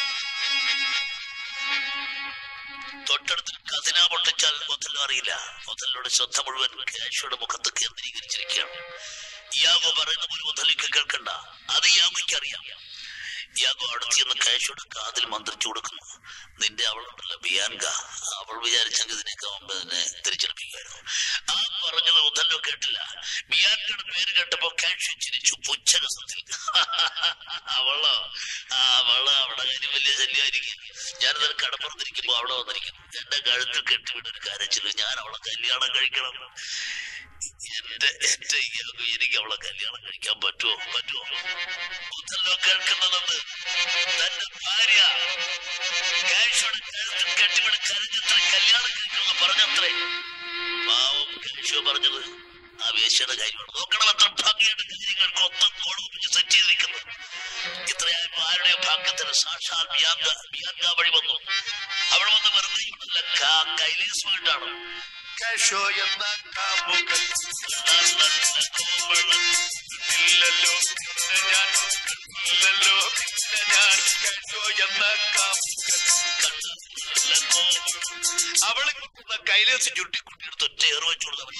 തൊട്ടടുത്ത് കതിന പൊട്ടിച്ചാൽ ഒത്തല്ലോ അറിയില്ല ഒത്തല്ലോടെ ശ്രദ്ധ മുഴുവൻ കേശയുടെ മുഖത്ത് കേന്ദ്രീകരിച്ചിരിക്കുകയാണ് യാഗോ പറയുന്ന പോലെ ഒത്തലിക്ക് കേൾക്കണ്ട അത് യാഗോയ്ക്ക് അറിയാം യാഗോ അടുത്ത് ചെന്ന് കേശയുടെ കാതിൽ മന്ത്രിച്ചു കൊടുക്കുന്നു നിന്റെ അവളുണ്ടല്ലോ ബിയാൻക അവൾ വിചാരിച്ചെങ്കിൽ ഇതിനൊക്കെ മുമ്പ് തന്നെ തിരിച്ചെടുപ്പിക്കുമായിരുന്നു ആ പറഞ്ഞത് ഒത്തല്ലോ കേട്ടില്ല ബിയാൻകയുടെ പേര് കേട്ടപ്പോ കേശു ചിരിച്ചു പുച്ഛരസത്തിൽ അവളോ ആ അവള് അവിടെ കാര്യം വലിയ ശല്യമായിരിക്കും ഞാനിതിൽ കടപ്പുറത്തിരിക്കുമ്പോ അവിടെ വന്നിരിക്കുന്നു എന്റെ കഴുത്തിൽ കെട്ടിവിട്ട ഒരു കരച്ചില് ഞാൻ അവളെ കല്യാണം കഴിക്കണം എന്റെ എന്റെ ഇയാൾക്ക് എനിക്ക് അവളെ കല്യാണം കഴിക്കാൻ പറ്റുമോ പറ്റുമോ ഒന്നല്ലോ കേൾക്കുന്നതെന്ന് തന്റെ ഭാര്യ കാഴ്ചയുടെ കഴുത്തിൽ കെട്ടിവിട്ട് കരഞ്ഞത്ര കല്യാണം കഴിക്കുമെന്ന് പറഞ്ഞത്രേ പാവം കാഴ്ച പറഞ്ഞത് ആ വേശ്യയുടെ കാര്യമാണ് നോക്കണം എത്ര ഭംഗിയായിട്ട് കാര്യങ്ങൾക്ക് ഒത്തം കോളം സെറ്റ് ചെയ്തിരിക്കുന്നത് ഇത്രയായപ്പോ ആരുടെയോ ഭാഗ്യത്തിന് സാക്ഷാൽ ബിയാങ്ക ബിയാങ്ക വഴി വന്നു അവിടെ വന്ന് വെറുതെ ഇവിടുള്ള കാ- കൈലേസ് വീട്ടാണ് കാശോ എന്ന കാമുകൻ കണ്ടാൽ നല്ല കോമളം ഇല്ലല്ലോ പിന്നെ ഞാൻ ഇല്ലല്ലോ പിന്നെ ഞാൻ കാശോ എന്ന കാമുകൻ കണ്ടാൽ നല്ല കോമളം അവളെ കൊണ്ടുവന്ന കൈലേസ് ചുട്ടിക്കുട്ടിയെടുത്ത് ഒറ്റ ഏറ് വെച്ചു കൊടുത്തവൻ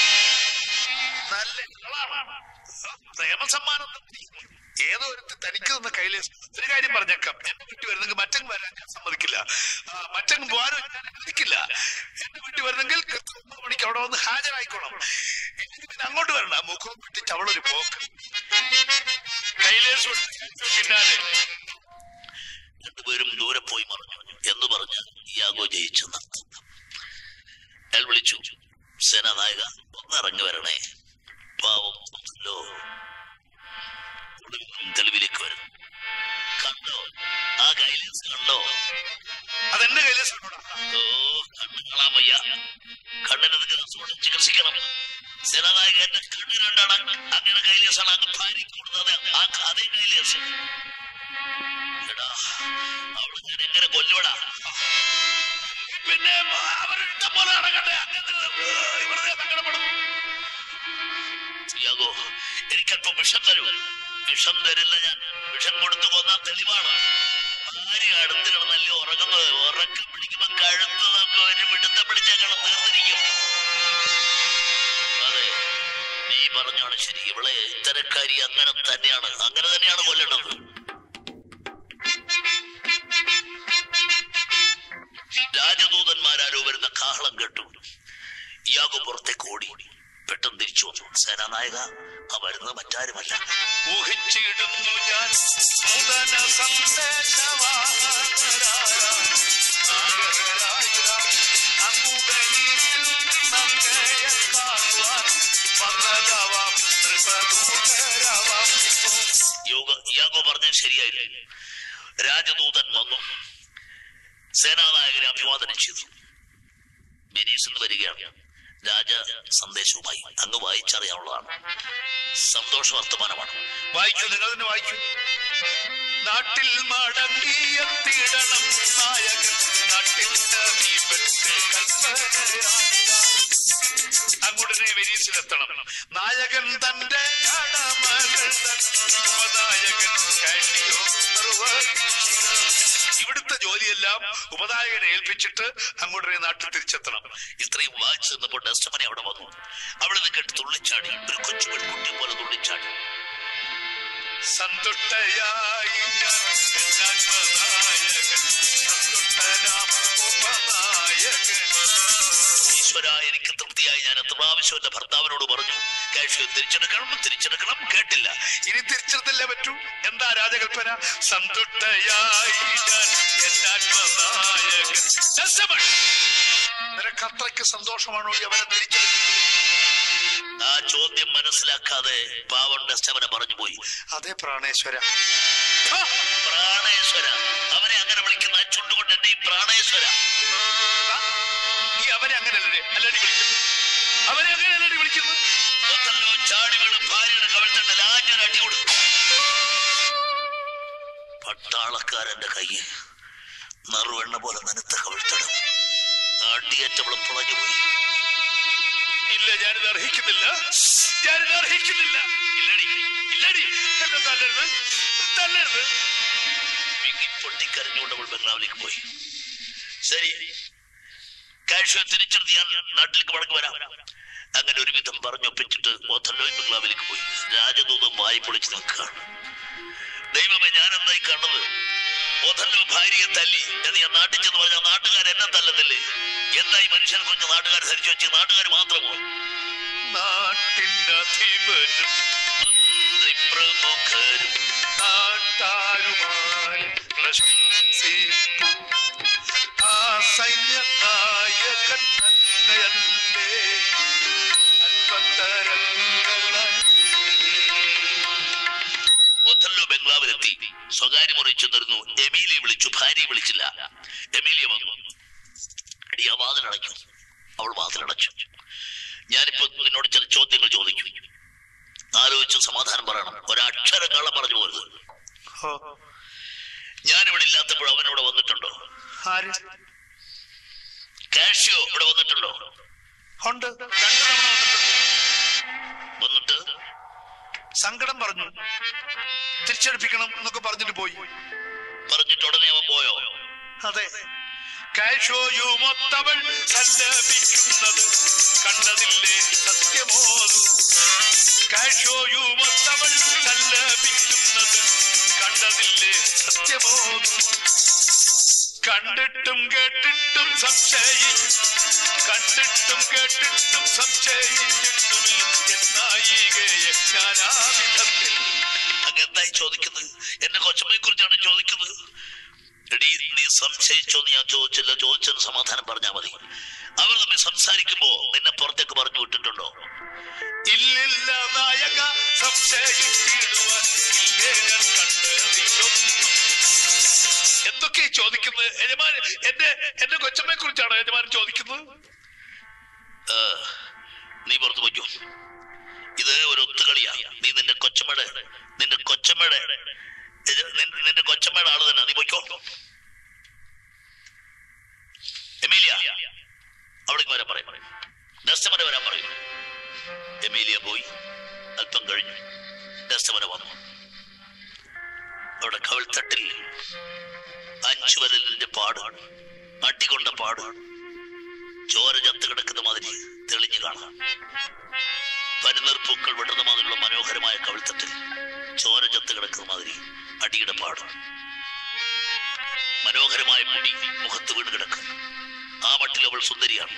നല്ല ഇളാണ്. പ്രേമസമ്മാനം തട്ടി. ഏതോ ഒരുത്ത് തനിക്ക് തന്ന കൈലേസ് ഒരു കാര്യം പറഞ്ഞേക്കാം എന്റെ വീട്ടിൽ വരുന്നെങ്കിൽ മറ്റങ്ങ് വരാൻ ഞാൻ സമ്മതിക്കില്ല ആ, മറ്റങ്ങ് പോകാനും ഞാൻ അനുവദിക്കില്ല എന്റെ വീട്ടിൽ വരുന്നെങ്കിൽ കൃത്യം ഒമ്പത് മണിക്ക് അവിടെ വന്ന് ഹാജരായിക്കോണം എനിക്ക് പിന്നെ അങ്ങോട്ട് വരണ്ട മുഖം വിട്ടിട്ട് അവളൊരു പോക്ക് കൈലേസ് ഉണ്ട്. പിന്നാലെ രണ്ടുപേരും ദൂരെ പോയി മറഞ്ഞു എന്ന് പറഞ്ഞ് യാഗോ ജയിച്ചെന്ന് അയാൾ വിളിച്ചു സേനാനായക ഒന്നിറങ്ങി വരണേ പാവം ലോ ഒടുവിലും തെളിവിലേക്ക് വരുന്നു കണ്ടോ ആ കൈലേസ് കണ്ടോ അതെന്റെ കൈലേസ് ആണോടാ? ഓ കണ്ണ് കാണാൻ വയ്യ കണ്ണിന് ദിവസത്തോടെ ചികിത്സിക്കണം സേനാനായക എന്റെ കണ്ണ് രണ്ടാണ് അങ്ങനെ കൈലേസാണ് അങ്ങ് ഭാര്യയ്ക്ക് കൊടുത്തത് ആ അതേ കൈലേസ് എടാ അവള് ഞാൻ എങ്ങനെ കൊല്ലുവടാ പിന്നെ അവരിഷ്ടം പോലെ നടക്കട്ടെ അങ്ങനെ വെറുതെ സങ്കടപ്പെടും യാഗോ എനിക്കല്പം വിഷം തരൂ വിഷം തരില്ല ഞാൻ വിഷം കൊടുത്തു കൊന്ന തെളിവാണ് ആ ഭാര്യ അടുത്ത് കിടന്നല്ലേ ഉറങ്ങുന്നത് ഉറക്കം പിടിക്കുമ്പോ കഴുത്ത് നമുക്ക് ഒരു പിടുത്തം പിടിച്ച കിടന്ന് തീർന്നിരിക്കും അതെ നീ പറഞ്ഞാണ് ശരി ഇവളെ ഇത്തരക്കാരി അങ്ങനെ തന്നെയാണ് അങ്ങനെ തന്നെയാണ് കൊല്ലേണ്ടത് രാജദൂതന്മാരാരോ വരുന്ന കാഹളം കേട്ടു ഇയാഗോ പുറത്തേക്ക് ഓടി പെട്ടെന്ന് തിരിച്ചു വന്നു സേനാനായക ആ വരുന്നത് മറ്റാരുമല്ല ഊഹിച്ചിടുന്നു ഞാൻ നൂതന സന്ദേശവാഹകരായ നാഗരായ അങ്ങുകളിൽ നമ്മയെ കാണുവാൻ വന്നതാവാം നൃപദൂതരാവാം യോഗ യാഗോ പറഞ്ഞാൽ ശരിയായില്ല രാജദൂതൻ വന്നു സേനാനായകനെ അഭിവാദനം ചെയ്തു ബെനീസ് എന്ന് വരികയാണ് രാജ സന്ദേശവുമായി അങ്ങ് വായിച്ചറിയാനുള്ളതാണ് സന്തോഷ വർത്തമാനമാണ് വായിക്കൂ നിങ്ങൾ തന്നെ വായിക്കൂ നാട്ടിൽ മടങ്ങിയെത്തിയിടണം നായകൻ നാട്ടിൽ നീപ്പെട്ട് കൽപ്പനയായ അങ്ങോട്ടനെ വെനീസിലെത്തണം നായകൻ തന്റെ കടമകൾ തൻ ഉപനായകൻ കഴിയോ നിർവഹിച്ചു. ഇവിടുത്തെ ജോലിയെല്ലാം ഉപനായകനെ ഏൽപ്പിച്ചിട്ട് അങ്ങോട്ടനെ നാട്ടിൽ തിരിച്ചെത്തണം ഇത്രയും വായിച്ചു നിന്നപ്പോൾ ഡസ്റ്റമനെ അവിടെ വന്നു അവിടെ നിന്ന് കേട്ട് തുള്ളിച്ചാടി ഒരു കൊച്ചു പെൺകുട്ടി പോലെ തുള്ളിച്ചാടി സന്തുഷ്ടയായി ഞാൻ ജന്മനായകൻ സന്തുഷ്ടനാം ഉപനായകൻ ഈശ്വര എനിക്ക് തൃപ്തിയായി ഞാൻ എത്ര പ്രാവശ്യം എന്റെ ഭർത്താവിനോട് പറഞ്ഞു കാഷ്യോ തിരിച്ചെടുക്കണം തിരിച്ചെടുക്കണം കേട്ടില്ല ഇനി തിരിച്ചെടുത്തല്ലേ പറ്റൂ എന്താ രാജകൽപ്പന സന്തുഷ്ടയായി ഞാൻ എന്റെ ആത്മനായകൻ ദശമൻ. നിനക്ക് അത്രയ്ക്ക് സന്തോഷമാണോ ഈ അവനെ തിരിച്ചെടുക്കുന്നത് ആ ചോദ്യം മനസ്സിലാക്കാതെ പാവൻ ഡസ്റ്റമനെ പറഞ്ഞു പോയി അതെ പ്രാണേശ്വര ആ, പ്രാണേശ്വര അവനെ അങ്ങനെ വിളിക്കുന്ന ആ ചുണ്ടുകൊണ്ട് എന്റെ ഈ പ്രാണേശ്വര ആ, നീ അവനെ അങ്ങനെയല്ലേ അല്ലടി വിളിക്കുന്നു അവനെ അങ്ങനെയല്ലടി വിളിക്കുന്നു ഒത്തല്ലോ ചാടി വീണ് ഭാര്യയുടെ കവിഴ്ത്തണ്ട ലാഞ്ഞൊരു അടി കൊടുത്തു പട്ടാളക്കാരന്റെ കയ്യിൽ നറുവെണ്ണ പോലെ നനുത്ത കവിഴ്ത്തണം അടിയേറ്റവളും പുളഞ്ഞുപോയി ഇല്ല ഞാനിത് അർഹിക്കുന്നില്ല ഞാനിത് അർഹിക്കുന്നില്ല ഇല്ലടി ഇല്ലടി എന്നെ തല്ലരുത് തല്ലരുത് വിങ്ങി പൊട്ടിക്കരഞ്ഞുകൊണ്ട് അവൾ ബംഗ്ലാവിലേക്ക് പോയി ശരി കാഷ്വ തിരിച്ചെടുത്ത് ഞാൻ നാട്ടിലേക്ക് മടങ്ങി വരാം അങ്ങനെ ഒരുവിധം പറഞ്ഞൊപ്പിച്ചിട്ട് ഓത്തല്ലോ ബംഗ്ലാവിലേക്ക് പോയി രാജദൂതം വായി പൊളിച്ച് നിൽക്കുകയാണ് ദൈവമേ ഞാൻ എന്തായി കണ്ടത് ഓഥല്ലോ ഭാര്യയെ തല്ലി എന്ന് ഞാൻ നാട്ടിൽ ചെന്ന് പറഞ്ഞാൽ നാട്ടുകാർ എന്നെ തല്ലത്തില്ലേ എന്തായി മനുഷ്യനെ കുറിച്ച് നാട്ടുകാർ ധരിച്ചു വെച്ച് നാട്ടുകാർ മാത്രമോ നാട്ടിന്റെ അധിപനും മന്ത്രിപ്രമുഖരും നാട്ടാരുമായി പ്രശംസിപ്പു ആ സൈന്യ നായകൻ തന്നെയല്ലേ അല്പത്തരങ്ങള ഒഥല്ലോ ബംഗ്ലാവിലെത്തി സ്വകാര്യ മുറി ചെന്നിരുന്നു എമീലിയെ വിളിച്ചു ഭാര്യയെ വിളിച്ചില്ല എമീലിയ വന്നു എടി ആ വാതിലടയ്ക്കും അവൾ വാതിലടച്ചു ഞാനിപ്പോ നിന്നോട് ചില ചോദ്യങ്ങൾ ചോദിക്കും ആലോചിച്ച് സമാധാനം പറയണം ഒരക്ഷരം കള്ളം പറഞ്ഞു പോരുത് ഓ, ഞാനിവിടെ ഇല്ലാത്തപ്പോൾ അവൻ ഇവിടെ വന്നിട്ടുണ്ടോ ആര് കാഷ്യോ ഇവിടെ വന്നിട്ടുണ്ടോ ഉണ്ട് രണ്ടു തവണ വന്നിട്ടുണ്ട് വന്നിട്ട് സങ്കടം പറഞ്ഞു തിരിച്ചെടുപ്പിക്കണം എന്നൊക്കെ പറഞ്ഞിട്ട് പോയി പറഞ്ഞിട്ട് ഉടനെ അവൻ പോയോ അതെ കാശോയുമൊത്തവൾ സല്ലപിക്കുന്നത് കണ്ടതില്ലേ സത്യമോതു കാശോയുമൊത്തവൾ സല്ലപിക്കുന്നത് കണ്ടതില്ലേ സത്യമോതു കണ്ടിട്ടും കേട്ടിട്ടും സംശയി കണ്ടിട്ടും കേട്ടിട്ടും സംശയിച്ചിട്ടും എന്നായികയെ ഞാനാവിധത്തിൽ അങ്ങ് എന്തായി ചോദിക്കുന്നത് എന്റെ കൊച്ചമ്മയെ കുറിച്ചാണ് ചോദിക്കുന്നത് എടീ നീ സംശയിച്ചോന്ന് ഞാൻ ചോദിച്ചില്ല ചോദിച്ചതിന് സമാധാനം പറഞ്ഞാൽ മതി അവർ തമ്മിൽ സംസാരിക്കുമ്പോ നിന്നെ പുറത്തേക്ക് പറഞ്ഞു വിട്ടിട്ടുണ്ടോ ഇല്ലില്ല നായക സംശയിച്ചിടുവാൻ ഇല്ലേ ഞാൻ കണ്ടറിയൊന്നും. എന്തൊക്കെ ചോദിക്കുന്നത് യജമാൻ എന്റെ എന്റെ കൊച്ചമ്മയെ കുറിച്ചാണ് യജമാൻ ചോദിക്കുന്നത് ആ, നീ പുറത്തു വയ്ക്കൂ ഇത് ഒരു ഒത്തുകളിയാ നീ നിന്റെ കൊച്ചമ്മയുടെ നിന്റെ കൊച്ചമ്മയുടെ ഇത് നിൻ- നിന്റെ കൊച്ചമ്മയുടെ ആള് തന്നെ നീ പൊയ്ക്കോ എമീലിയ അവളിക്ക് വരാൻ പറയും ഡസ്റ്റമനെ വരാൻ പറയും എമീലിയ പോയി അല്പം കഴിഞ്ഞു ഡസ്റ്റമന വന്നു അവിടെ കവിൾത്തട്ടിൽ അഞ്ചു വരലിന്റെ പാട് അട്ടികൊണ്ട പാട് ചോര ചത്ത് കിടക്കുന്ന മാതിരി തെളിഞ്ഞു കാണാം പരുനീർപ്പൂക്കൾ വിടുന്ന മാതിരിയുള്ള മനോഹരമായ കവിൾത്തട്ടിൽ ചോര ചത്ത് കിടക്കുന്ന മാതിരി അടിയുടെ പാട് മനോഹരമായ മുടി മുഖത്ത് വീണ് കിടക്കും ആ മട്ടിൽ അവൾ സുന്ദരിയാണ്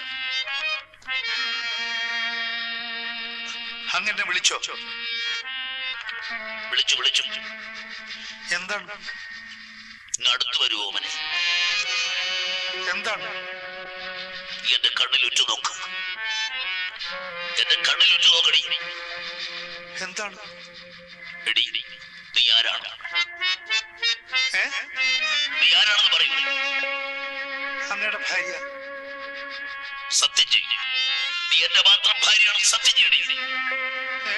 അങ്ങനെ വിളിച്ചോ വിളിച്ചു വിളിച്ചു എന്താണ് ഇങ്ങ് അടുത്ത് വരൂ ഓമനെ എന്താണ് നീ എന്റെ കണ്ണിൽ ഉറ്റു നോക്ക് എന്റെ കണ്ണിൽ ഉറ്റു നോക്കടി എന്താണ് എടി നീ ആരാണ് ഏ നീ ആരാണെന്ന് പറയൂ അങ്ങയുടെ ഭാര്യ സത്യം ചെയ്യും നീ എന്റെ മാത്രം ഭാര്യയാണ് സത്യം ചെയ്യടി ഏ